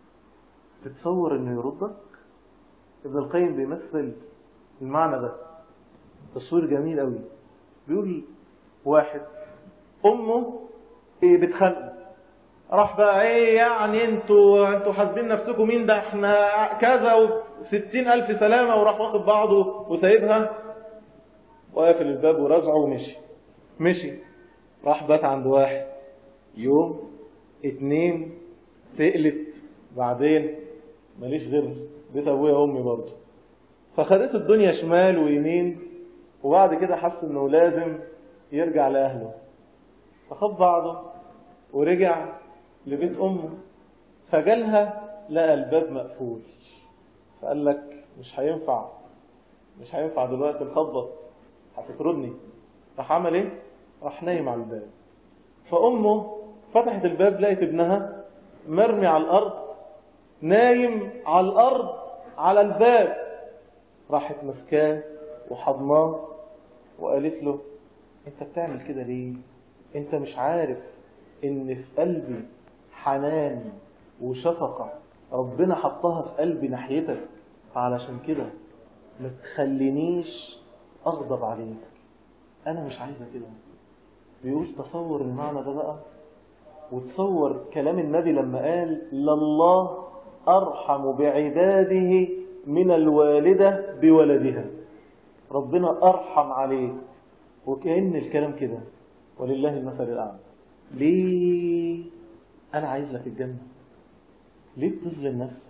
[SPEAKER 5] تتصور أنه يردك ابن القيم بيمثل المعنى ده تصوير جميل قوي بيقول واحد أمه إيه بتخانقه راح بقى ايه يعني انتوا انتوا حاسبين نفسكم مين ده احنا كذا وستين الف سلامة وراح واخد بعضه وسايبها وقافل الباب ورزعه ومشي مشي راح بات عند واحد يوم اتنين تقلت بعدين ماليش غير بيت ابويا وامي برضه فخدته الدنيا شمال ويمين وبعد كده حس انه لازم يرجع لاهله فخد بعضه ورجع لبيت امه فجالها لقى الباب مقفول فقال لك مش هينفع مش هينفع دلوقتي نخبط هتطردني راح عمل ايه راح نايم على الباب فامه فتحت الباب لقت ابنها مرمي على الارض نايم على الارض على الباب راحت مسكاه وحضناه وقالت له انت بتعمل كده ليه انت مش عارف ان في قلبي حنان وشفقة ربنا حطها في قلبي ناحيتك علشان كده ما تخلينيش اغضب عليك انا مش عايزة كده بيقول تصور المعنى ده بقى وتصور كلام النبي لما قال لله أرحم بعباده من الوالدة بولدها ربنا أرحم عليك وكأن الكلام كده ولله المثل الأعلى ليه أنا عايز لك الجنة ليه بتظلم نفسك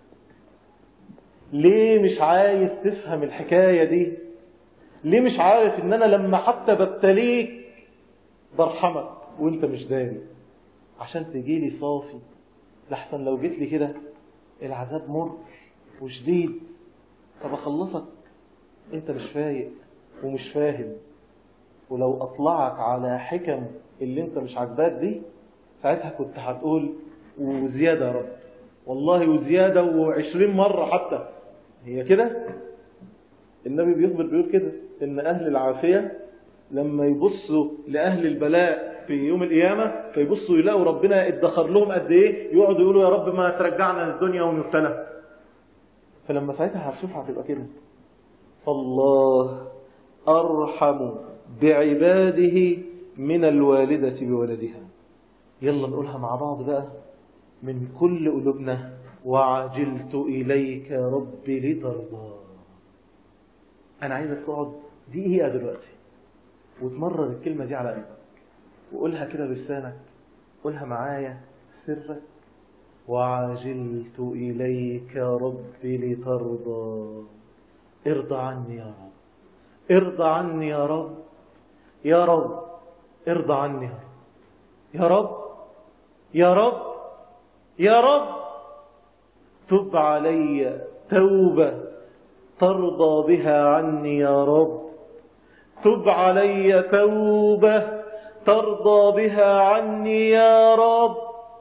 [SPEAKER 5] ليه مش عايز تفهم الحكاية دي ليه مش عارف ان انا لما حتى ببتليك برحمك وانت مش داري عشان تجيلي صافي لحسن لو جيت لي كده العذاب مر وشديد طب اخلصك انت مش فايق ومش فاهم ولو اطلعك على حكم اللي انت مش عاجباك دي ساعتها كنت هتقول وزيادة يا رب والله وزيادة وعشرين مرة حتى هي كده النبي بيخبر بيقول كده ان اهل العافية لما يبصوا لأهل البلاء في يوم القيامة فيبصوا يلاقوا ربنا ادخر لهم قد ايه يقعدوا يقولوا يا رب ما ترجعنا الدنيا ونبتلى فلما ساعتها هتشوف هتبقى كده فالله أرحم بعباده من الوالدة بولدها يلا نقولها مع بعض بقى من كل قلوبنا وعجلت إليك ربي لترضى أنا عايزك تقعد دقيقة دلوقتي وتمرر الكلمة دي على قلبك وقولها كده بلسانك قولها معايا سرك وعجلت إليك ربي لترضى ارضى عني يا رب ارضى عني يا رب يا رب ارضى عني يا رب يا رب يا رب تب علي توبة ترضى بها عني يا رب تب علي توبة ترضى بها عني يا رب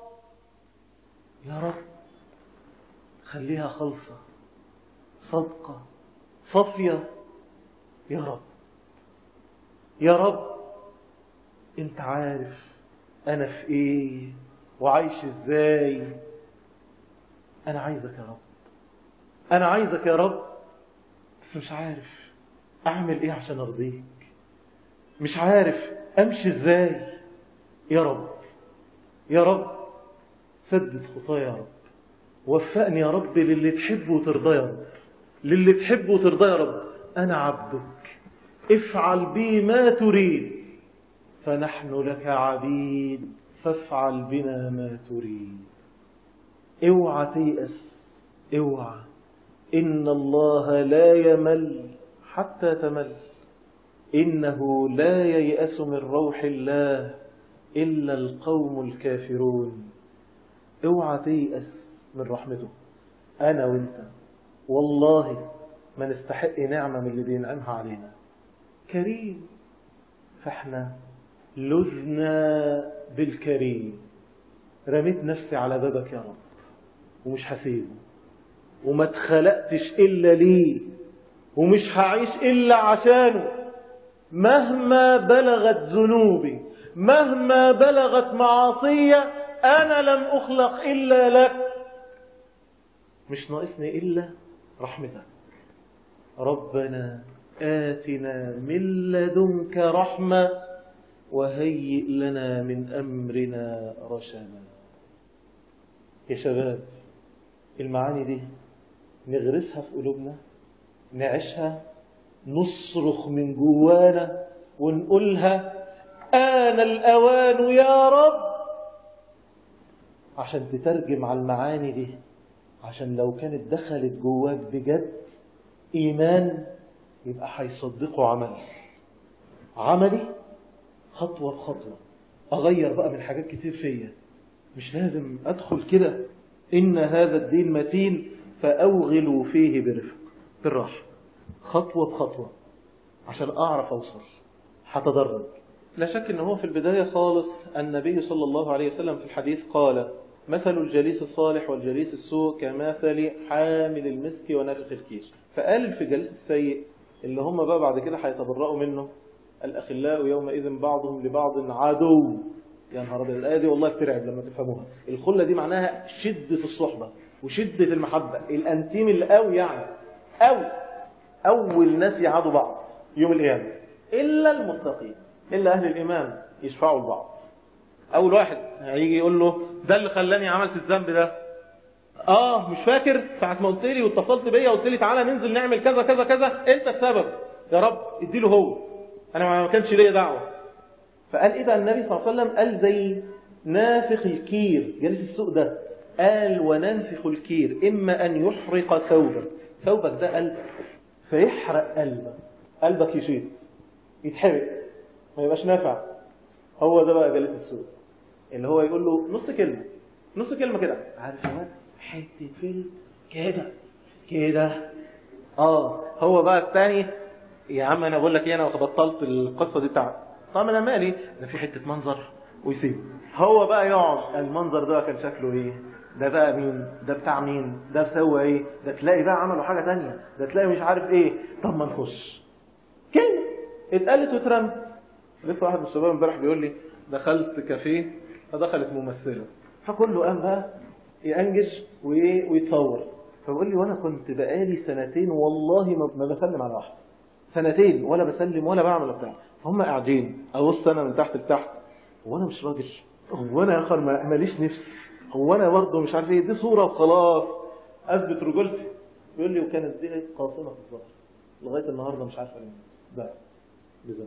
[SPEAKER 5] يا رب خليها خلصة صدقة صفية يا رب يا رب انت عارف انا في ايه وعايش ازاي انا عايزك يا رب انا عايزك يا رب بس مش عارف اعمل ايه عشان ارضيك مش عارف امشي ازاي يا رب يا رب سدد خطايا يا رب وفقني يا رب للي تحبه وترضاه يا رب للي تحبه وترضاه يا رب انا عبدك افعل بي ما تريد فنحن لك عبيد فافعل بنا ما تريد اوعى تيأس اوعى إن الله لا يمل حتى تمل إنه لا ييأس من روح الله إلا القوم الكافرون اوعى تيأس من رحمته أنا وإنت والله ما نستحق نعمة من اللي بينعمها علينا كريم فاحنا لذنا بالكريم رميت نفسي على بابك يا رب ومش هسيبه وما اتخلقتش إلا ليه ومش هعيش إلا عشانه مهما بلغت ذنوبي مهما بلغت معاصية أنا لم أخلق إلا لك مش ناقصني إلا رحمتك ربنا آتنا من لدنك رحمة وهيئ لنا من أمرنا رشدا يا شباب المعاني دي نغرسها في قلوبنا نعيشها نصرخ من جوانا ونقولها آن الأوان يا رب عشان تترجم على المعاني دي عشان لو كانت دخلت جواك بجد إيمان يبقى هيصدقوا عمل عملي خطوة بخطوة أغير بقى من حاجات كتير فيا مش لازم أدخل كده إن هذا الدين متين فأوغلوا فيه برفق بالراحة خطوة بخطوة عشان أعرف أوصل هتدرج لا شك أنه هو في البداية خالص النبي صلى الله عليه وسلم في الحديث قال مثل الجليس الصالح والجليس السوء كمثل حامل المسك ونافخ الكير فقال في الجليس السيء اللي هم بقى بعد كده هيتبرأوا منه الأخلاء يومئذ بعضهم لبعض عدو يا نهار أبيض الآية دي والله بترعب لما تفهموها الخلة دي معناها شدة الصحبة وشدة المحبة الأنتيم القوي يعني قوي أول ناس يعادوا بعض يوم القيامة إلا المتقين إلا أهل الإيمان يشفعوا لبعض أول واحد هيجي يقول له ده اللي خلاني عملت الذنب ده آه مش فاكر ساعة ما قلت لي واتصلت بيا وقلت لي تعالى ننزل نعمل كذا كذا كذا أنت السبب يا رب اديله هو أنا ما كانش ليا دعوة فقال إيه بقى النبي صلى الله عليه وسلم قال زي نافخ الكير جالس السوق ده قال وننفخ الكير إما أن يحرق ثوبك ثوبك ده قلب فيحرق قلبك قلبك يشيط يتحرق ما يبقاش نافع هو ده بقى جالس السوق اللي هو يقول له نص كلمة نص كلمة كده عارف يا حتة فيلم كده كده اه هو بقى الثاني يا عم انا بقول لك ايه انا بطلت القصة دي بتاعتي طب انا مالي ده في حتة منظر ويسيب هو بقى يقعد المنظر ده كان شكله ايه ده بقى مين ده بتاع مين ده سوى ايه ده تلاقي بقى عملوا حاجة تانية ده تلاقي مش عارف ايه طب ما نخش كلمة اتقالت واترمت لسه واحد من الشباب امبارح بيقول لي دخلت كافيه فدخلت ممثلة فكله قام بقى يأنجش وايه ويتصور فبقول لي وانا كنت بقالي سنتين والله ما بسلم على واحد سنتين ولا بسلم ولا بعمل ولا بتاع هم قاعدين ابص انا من تحت لتحت هو انا مش راجل هو انا يا اخر ماليش نفس هو انا برضه مش عارف ايه دي صوره وخلاص اثبت رجولتي بيقول لي وكانت دي قاصمه في الظهر لغايه النهارده مش عارف ايه بس بذنب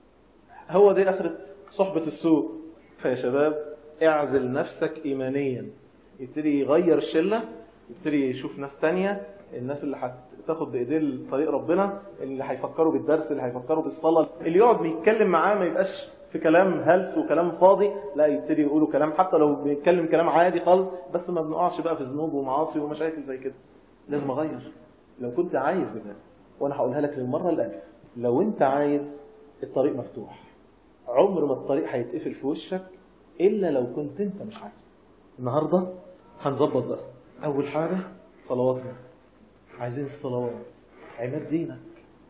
[SPEAKER 5] هو دي اخره صحبه السوء فيا شباب اعزل نفسك ايمانيا يبتدي يغير الشله يبتدي يشوف ناس تانية الناس اللي هتاخد بايديه طريق ربنا اللي هيفكروا بالدرس اللي هيفكروا بالصلاه اللي يقعد بيتكلم معاه ما يبقاش في كلام هلس وكلام فاضي لا يبتدي يقولوا كلام حتى لو بيتكلم كلام عادي خالص بس ما بنقعش بقى في ذنوب ومعاصي ومشاكل زي كده لازم اغير لو كنت عايز بجد وانا هقولها لك للمره الالف لو انت عايز الطريق مفتوح عمر ما الطريق هيتقفل في وشك الا لو كنت انت مش عايز النهارده هنظبط بقى اول حاجه صلواتنا عايزين الصلوات عماد دينك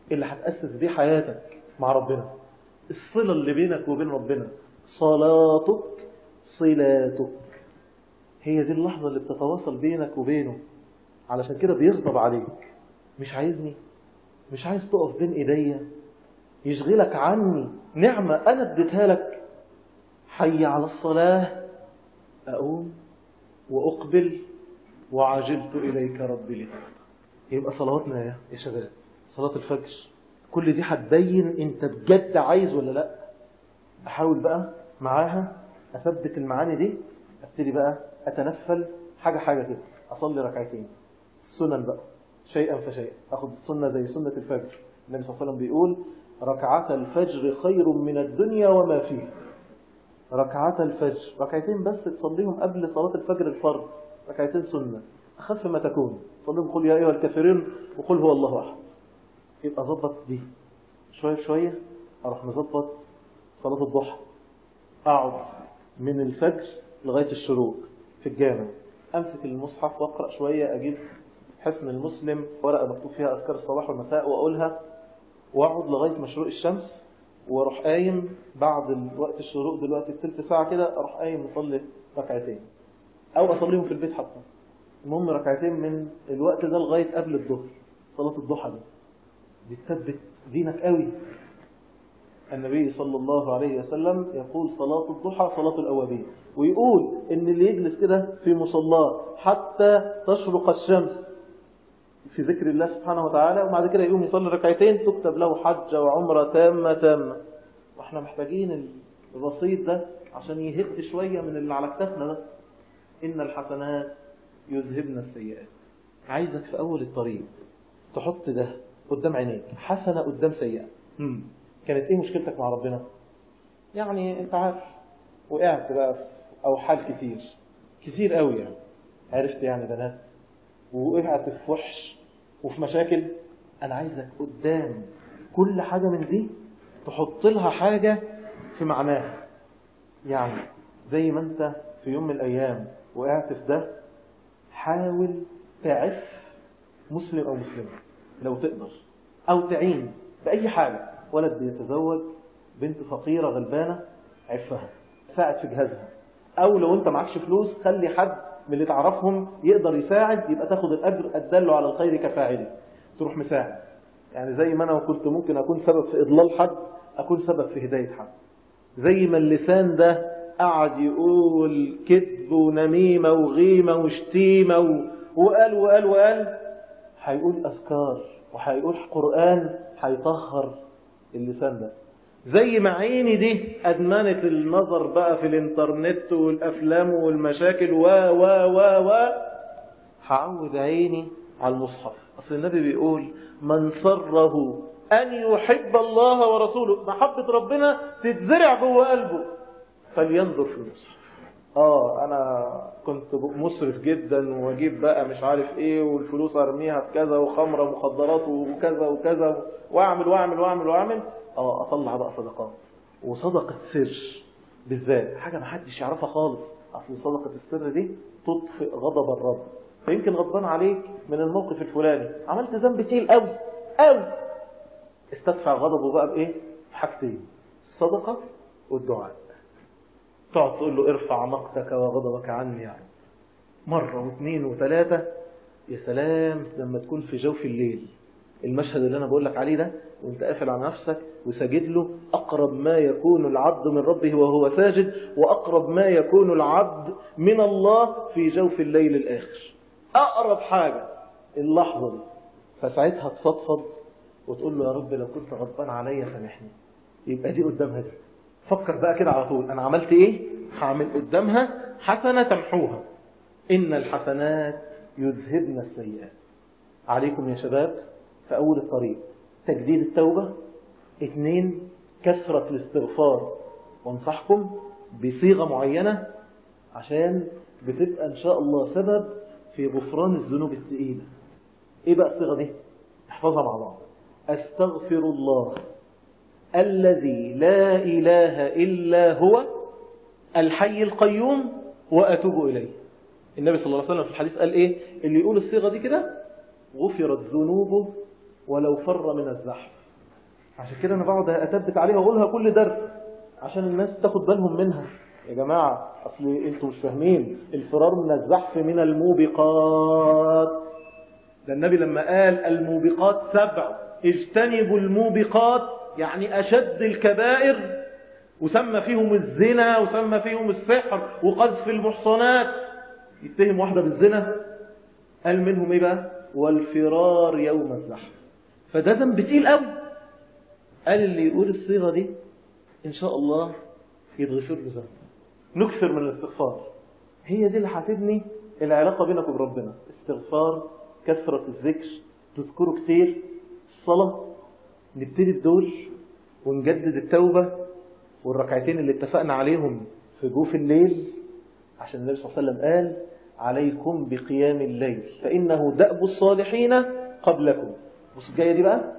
[SPEAKER 5] اللي هتأسس بيه حياتك مع ربنا الصلة اللي بينك وبين ربنا صلاتك صلاتك هي دي اللحظة اللي بتتواصل بينك وبينه علشان كده بيغضب عليك مش عايزني مش عايز تقف بين ايديا يشغلك عني نعمة انا اديتها لك حي على الصلاة اقوم واقبل وعجلت اليك ربي لك يبقى صلواتنا يا يا شباب صلاة الفجر كل دي هتبين انت بجد عايز ولا لا احاول بقى معاها اثبت المعاني دي ابتدي بقى اتنفل حاجة حاجة كده اصلي ركعتين سنن بقى شيئا فشيئا اخد سنة زي سنة الفجر النبي صلى الله عليه وسلم بيقول ركعة الفجر خير من الدنيا وما فيها ركعة الفجر ركعتين بس تصليهم قبل صلاة الفجر الفرض ركعتين سنة أخف ما تكون صليهم قل يا أيها الكافرين وقل هو الله أحد يبقى ظبط دي شوية شوية أروح مظبط صلاة الضحى أقعد من الفجر لغاية الشروق في الجامع أمسك المصحف وأقرأ شوية أجيب حسن المسلم ورقة مكتوب فيها أذكار الصباح والمساء وأقولها وأقعد لغاية مشروق الشمس واروح قايم بعد وقت الشروق دلوقتي بثلث ساعة كده اروح قايم مصلي ركعتين او اصليهم في البيت حتى المهم ركعتين من الوقت ده لغاية قبل الظهر صلاة الضحى دي دي تثبت دينك قوي النبي صلى الله عليه وسلم يقول صلاة الضحى صلاة الأوابين ويقول إن اللي يجلس كده في مصلاه حتى تشرق الشمس في ذكر الله سبحانه وتعالى وبعد كده يقوم يصلي ركعتين تكتب له حجة وعمرة تامة تامة واحنا محتاجين الرصيد ده عشان يهد شوية من اللي على كتافنا ده إن الحسنات يذهبن السيئات عايزك في أول الطريق تحط ده قدام عينيك حسنة قدام سيئة مم. كانت ايه مشكلتك مع ربنا يعني انت عارف وقعت بقى في اوحال كتير كتير قوي يعني عرفت يعني بنات ووقعت في وحش وفي مشاكل انا عايزك قدام كل حاجة من دي تحط لها حاجة في معناها يعني زي ما انت في يوم من الايام وقعت في ده حاول تعف مسلم او مسلمة لو تقدر او تعين بأي حاجة ولد بيتزوج بنت فقيرة غلبانة عفها ساعد في جهازها او لو انت معكش فلوس خلي حد من اللي تعرفهم يقدر يساعد يبقى تاخد الاجر الدل على الخير كفاعله تروح مساعد يعني زي ما انا كنت ممكن اكون سبب في اضلال حد اكون سبب في هداية حد زي ما اللسان ده قعد يقول كذب ونميمة وغيمة وشتيمة و... وقال وقال وقال هيقول أذكار وهيقول قرآن هيطهر اللسان ده زي ما عيني دي أدمنت النظر بقى في الانترنت والأفلام والمشاكل و و و و هعود عيني على المصحف أصل النبي بيقول من سره أن يحب الله ورسوله محبة ربنا تتزرع جوه قلبه فلينظر في المصحف اه انا كنت مسرف جدا واجيب بقى مش عارف ايه والفلوس ارميها في كذا وخمره مخدرات وكذا وكذا واعمل واعمل واعمل واعمل اه اطلع بقى صدقات وصدقه سر بالذات حاجه ما حدش يعرفها خالص اصل صدقه السر دي تطفئ غضب الرب فيمكن غضبان عليك من الموقف الفلاني عملت ذنب تقيل قوي قوي استدفع غضبه بقى بايه بحاجتين الصدقه والدعاء تقعد تقول له ارفع مقتك وغضبك عني يعني مرة واثنين وثلاثة يا سلام لما تكون في جوف الليل المشهد اللي أنا بقول لك عليه ده وانت قافل على نفسك وساجد له أقرب ما يكون العبد من ربه وهو ساجد وأقرب ما يكون العبد من الله في جوف الليل الآخر أقرب حاجة اللحظة دي فساعتها تفضفض وتقول له يا رب لو كنت غضبان عليا سامحني يبقى دي قدامها دي فكر بقى كده على طول انا عملت ايه هعمل قدامها حسنة تمحوها ان الحسنات يذهبن السيئات عليكم يا شباب في اول الطريق تجديد التوبة اثنين كثرة الاستغفار وانصحكم بصيغة معينة عشان بتبقى ان شاء الله سبب في غفران الذنوب الثقيلة ايه بقى الصيغة دي احفظها مع بعض استغفر الله الذي لا إله إلا هو الحي القيوم وأتوب إليه النبي صلى الله عليه وسلم في الحديث قال إيه اللي يقول الصيغة دي كده غفرت ذنوبه ولو فر من الزحف عشان كده انا بقعد اتبت عليها واقولها كل درس عشان الناس تاخد بالهم منها يا جماعة اصل انتوا مش فاهمين الفرار من الزحف من الموبقات ده النبي لما قال الموبقات سبع اجتنبوا الموبقات يعني اشد الكبائر وسمى فيهم الزنا وسمى فيهم السحر وقذف المحصنات يتهم واحدة بالزنا قال منهم ايه بقى والفرار يوم الزحف فده ذنب تقيل قوي قال اللي يقول الصيغة دي إن شاء الله يتغفر له ذنب نكثر من الاستغفار هي دي اللي هتبني العلاقة بينك وبين ربنا استغفار كثرة الذكر تذكره كتير الصلاة نبتدي بدول ونجدد التوبة والركعتين اللي اتفقنا عليهم في جوف الليل عشان النبي صلى الله عليه وسلم قال عليكم بقيام الليل فإنه دأب الصالحين قبلكم بص الجاية دي بقى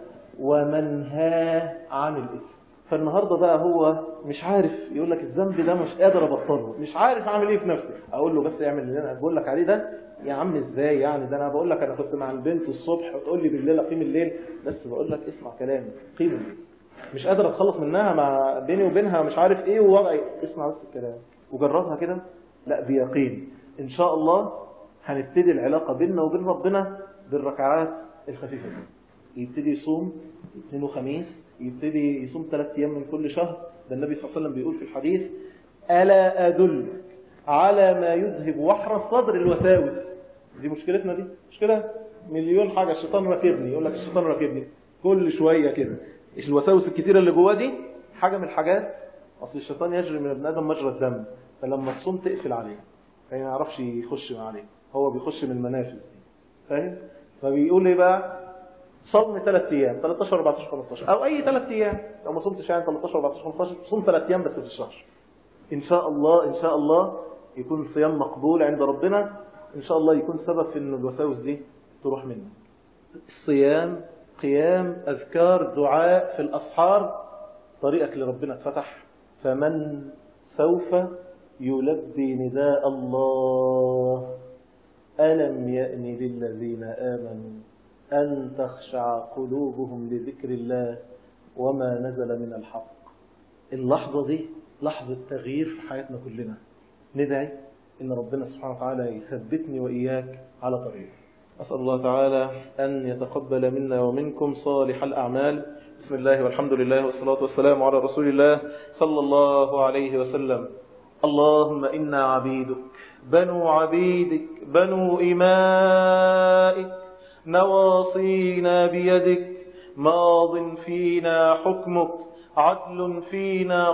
[SPEAKER 5] ومنهى عن الإثم فالنهاردة بقى هو مش عارف يقول لك الذنب ده مش قادر أبطله مش عارف أعمل إيه في نفسي أقول له بس اعمل اللي أنا بقول لك عليه ده يا عم إزاي يعني ده أنا بقول لك أنا كنت مع البنت الصبح وتقول لي بالليل أقيم الليل بس بقول لك اسمع كلامي قيم الليل مش قادر أتخلص منها مع بيني وبينها مش عارف إيه ووضعي اسمع بس الكلام وجربها كده لا بيقين إن شاء الله هنبتدي العلاقة بيننا وبين ربنا بالركعات الخفيفة دي يبتدي يصوم اثنين وخميس يبتدي يصوم ثلاث أيام من كل شهر ده النبي صلى الله عليه وسلم بيقول في الحديث ألا أدلك على ما يذهب وحر الصدر الوساوس دي مشكلتنا دي مشكلة مليون حاجة الشيطان راكبني يقول لك الشيطان راكبني كل شوية كده الوساوس الكتيرة اللي جواه دي حاجة من الحاجات أصل الشيطان يجري من ابن آدم مجرى الدم فلما تصوم تقفل عليه فما يعرفش يخش عليه هو بيخش من المنافذ فاهم فبيقول ايه بقى صوم ثلاث ايام 13 14 15 او اي ثلاث ايام لو ما صمتش يعني 13 14 15 صوم ثلاث ايام بس في الشهر ان شاء الله ان شاء الله يكون صيام مقبول عند ربنا ان شاء الله يكون سبب في ان الوساوس دي تروح منك الصيام قيام اذكار دعاء في الاسحار طريقك لربنا اتفتح فمن سوف يلبي نداء الله ألم يأن للذين آمنوا أن تخشع قلوبهم لذكر الله وما نزل من الحق اللحظة دي لحظة تغيير في حياتنا كلنا ندعي إن ربنا سبحانه وتعالى يثبتني وإياك على طريق أسأل الله تعالى أن يتقبل منا ومنكم صالح الأعمال بسم الله والحمد لله والصلاة والسلام على رسول الله صلى الله عليه وسلم اللهم إنا عبيدك بنو عبيدك بنو إمائك نواصينا بيدك ماض فينا حكمك عدل فينا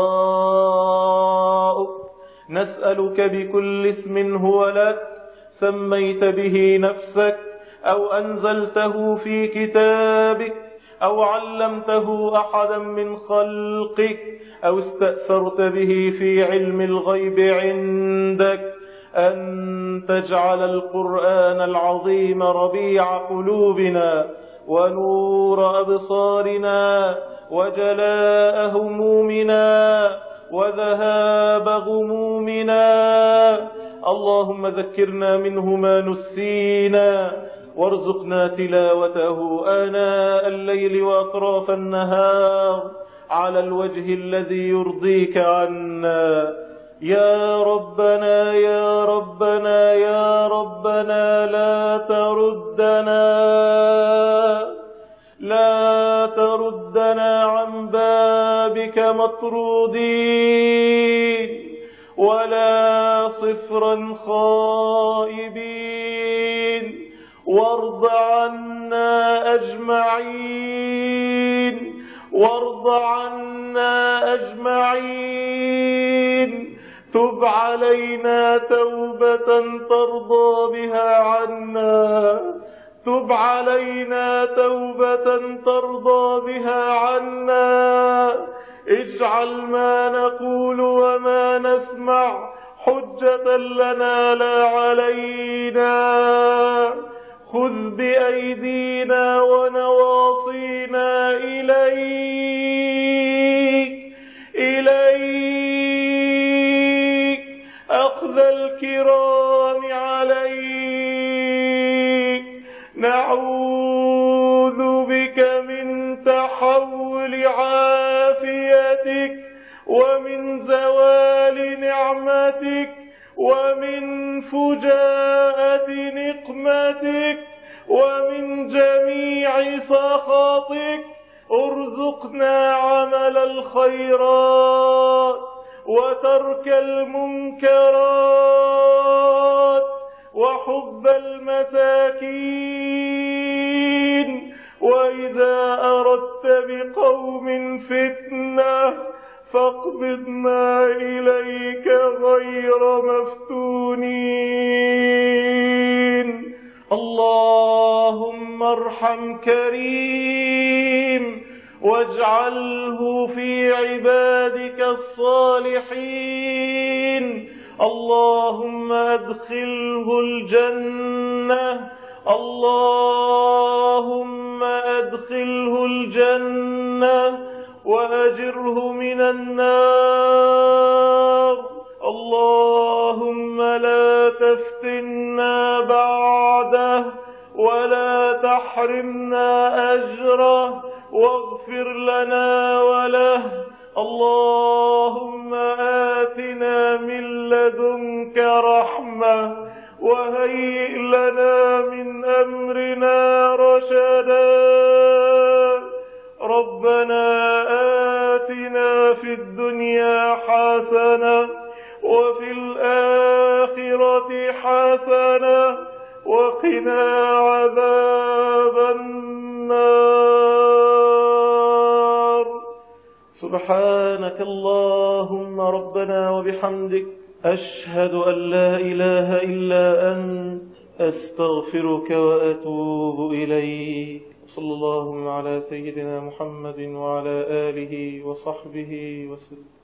[SPEAKER 5] قضاؤك نسألك بكل اسم هو لك سميت به نفسك أو أنزلته في كتابك أو علمته أحدا من خلقك أو استأثرت به في علم الغيب عندك أن تجعل القرآن العظيم ربيع قلوبنا ونور أبصارنا وجلاء همومنا وذهاب غمومنا اللهم ذكرنا منه ما نسينا وارزقنا تلاوته آناء الليل وأطراف النهار على الوجه الذي يرضيك عنا يا ربنا يا ربنا يا ربنا لا تردنا لا تردنا عن بابك مطرودين ولا صفرا خائبين وارض عنا أجمعين وارض عنا أجمعين تب علينا توبة ترضى بها عنا تب علينا توبة ترضى بها عنا اجعل ما نقول وما نسمع حجة لنا لا علينا خذ بأيدينا ونواصينا إليك إليك أخذ الكرام عليك نعوذ بك من تحول زوال نعمتك ومن فجاءة نقمتك ومن جميع سخطك ارزقنا عمل الخيرات وترك المنكرات وحب المساكين وإذا أردت بقوم فتنة فاقبضنا إليك غير مفتونين اللهم ارحم كريم واجعله في عبادك الصالحين اللهم ادخله الجنة اللهم ادخله الجنة وأجره من النار اللهم لا تفتنا بعده ولا تحرمنا أجره واغفر لنا وله اللهم آتنا من لدنك رحمة وهيئ لنا من أمرنا رشدا ربنا آتنا في الدنيا حسنة وفي الآخرة حسنة وقنا عذاب النار سبحانك اللهم ربنا وبحمدك أشهد أن لا إله إلا أنت أستغفرك وأتوب إليك صلى الله على سيدنا محمد وعلى آله وصحبه وسلم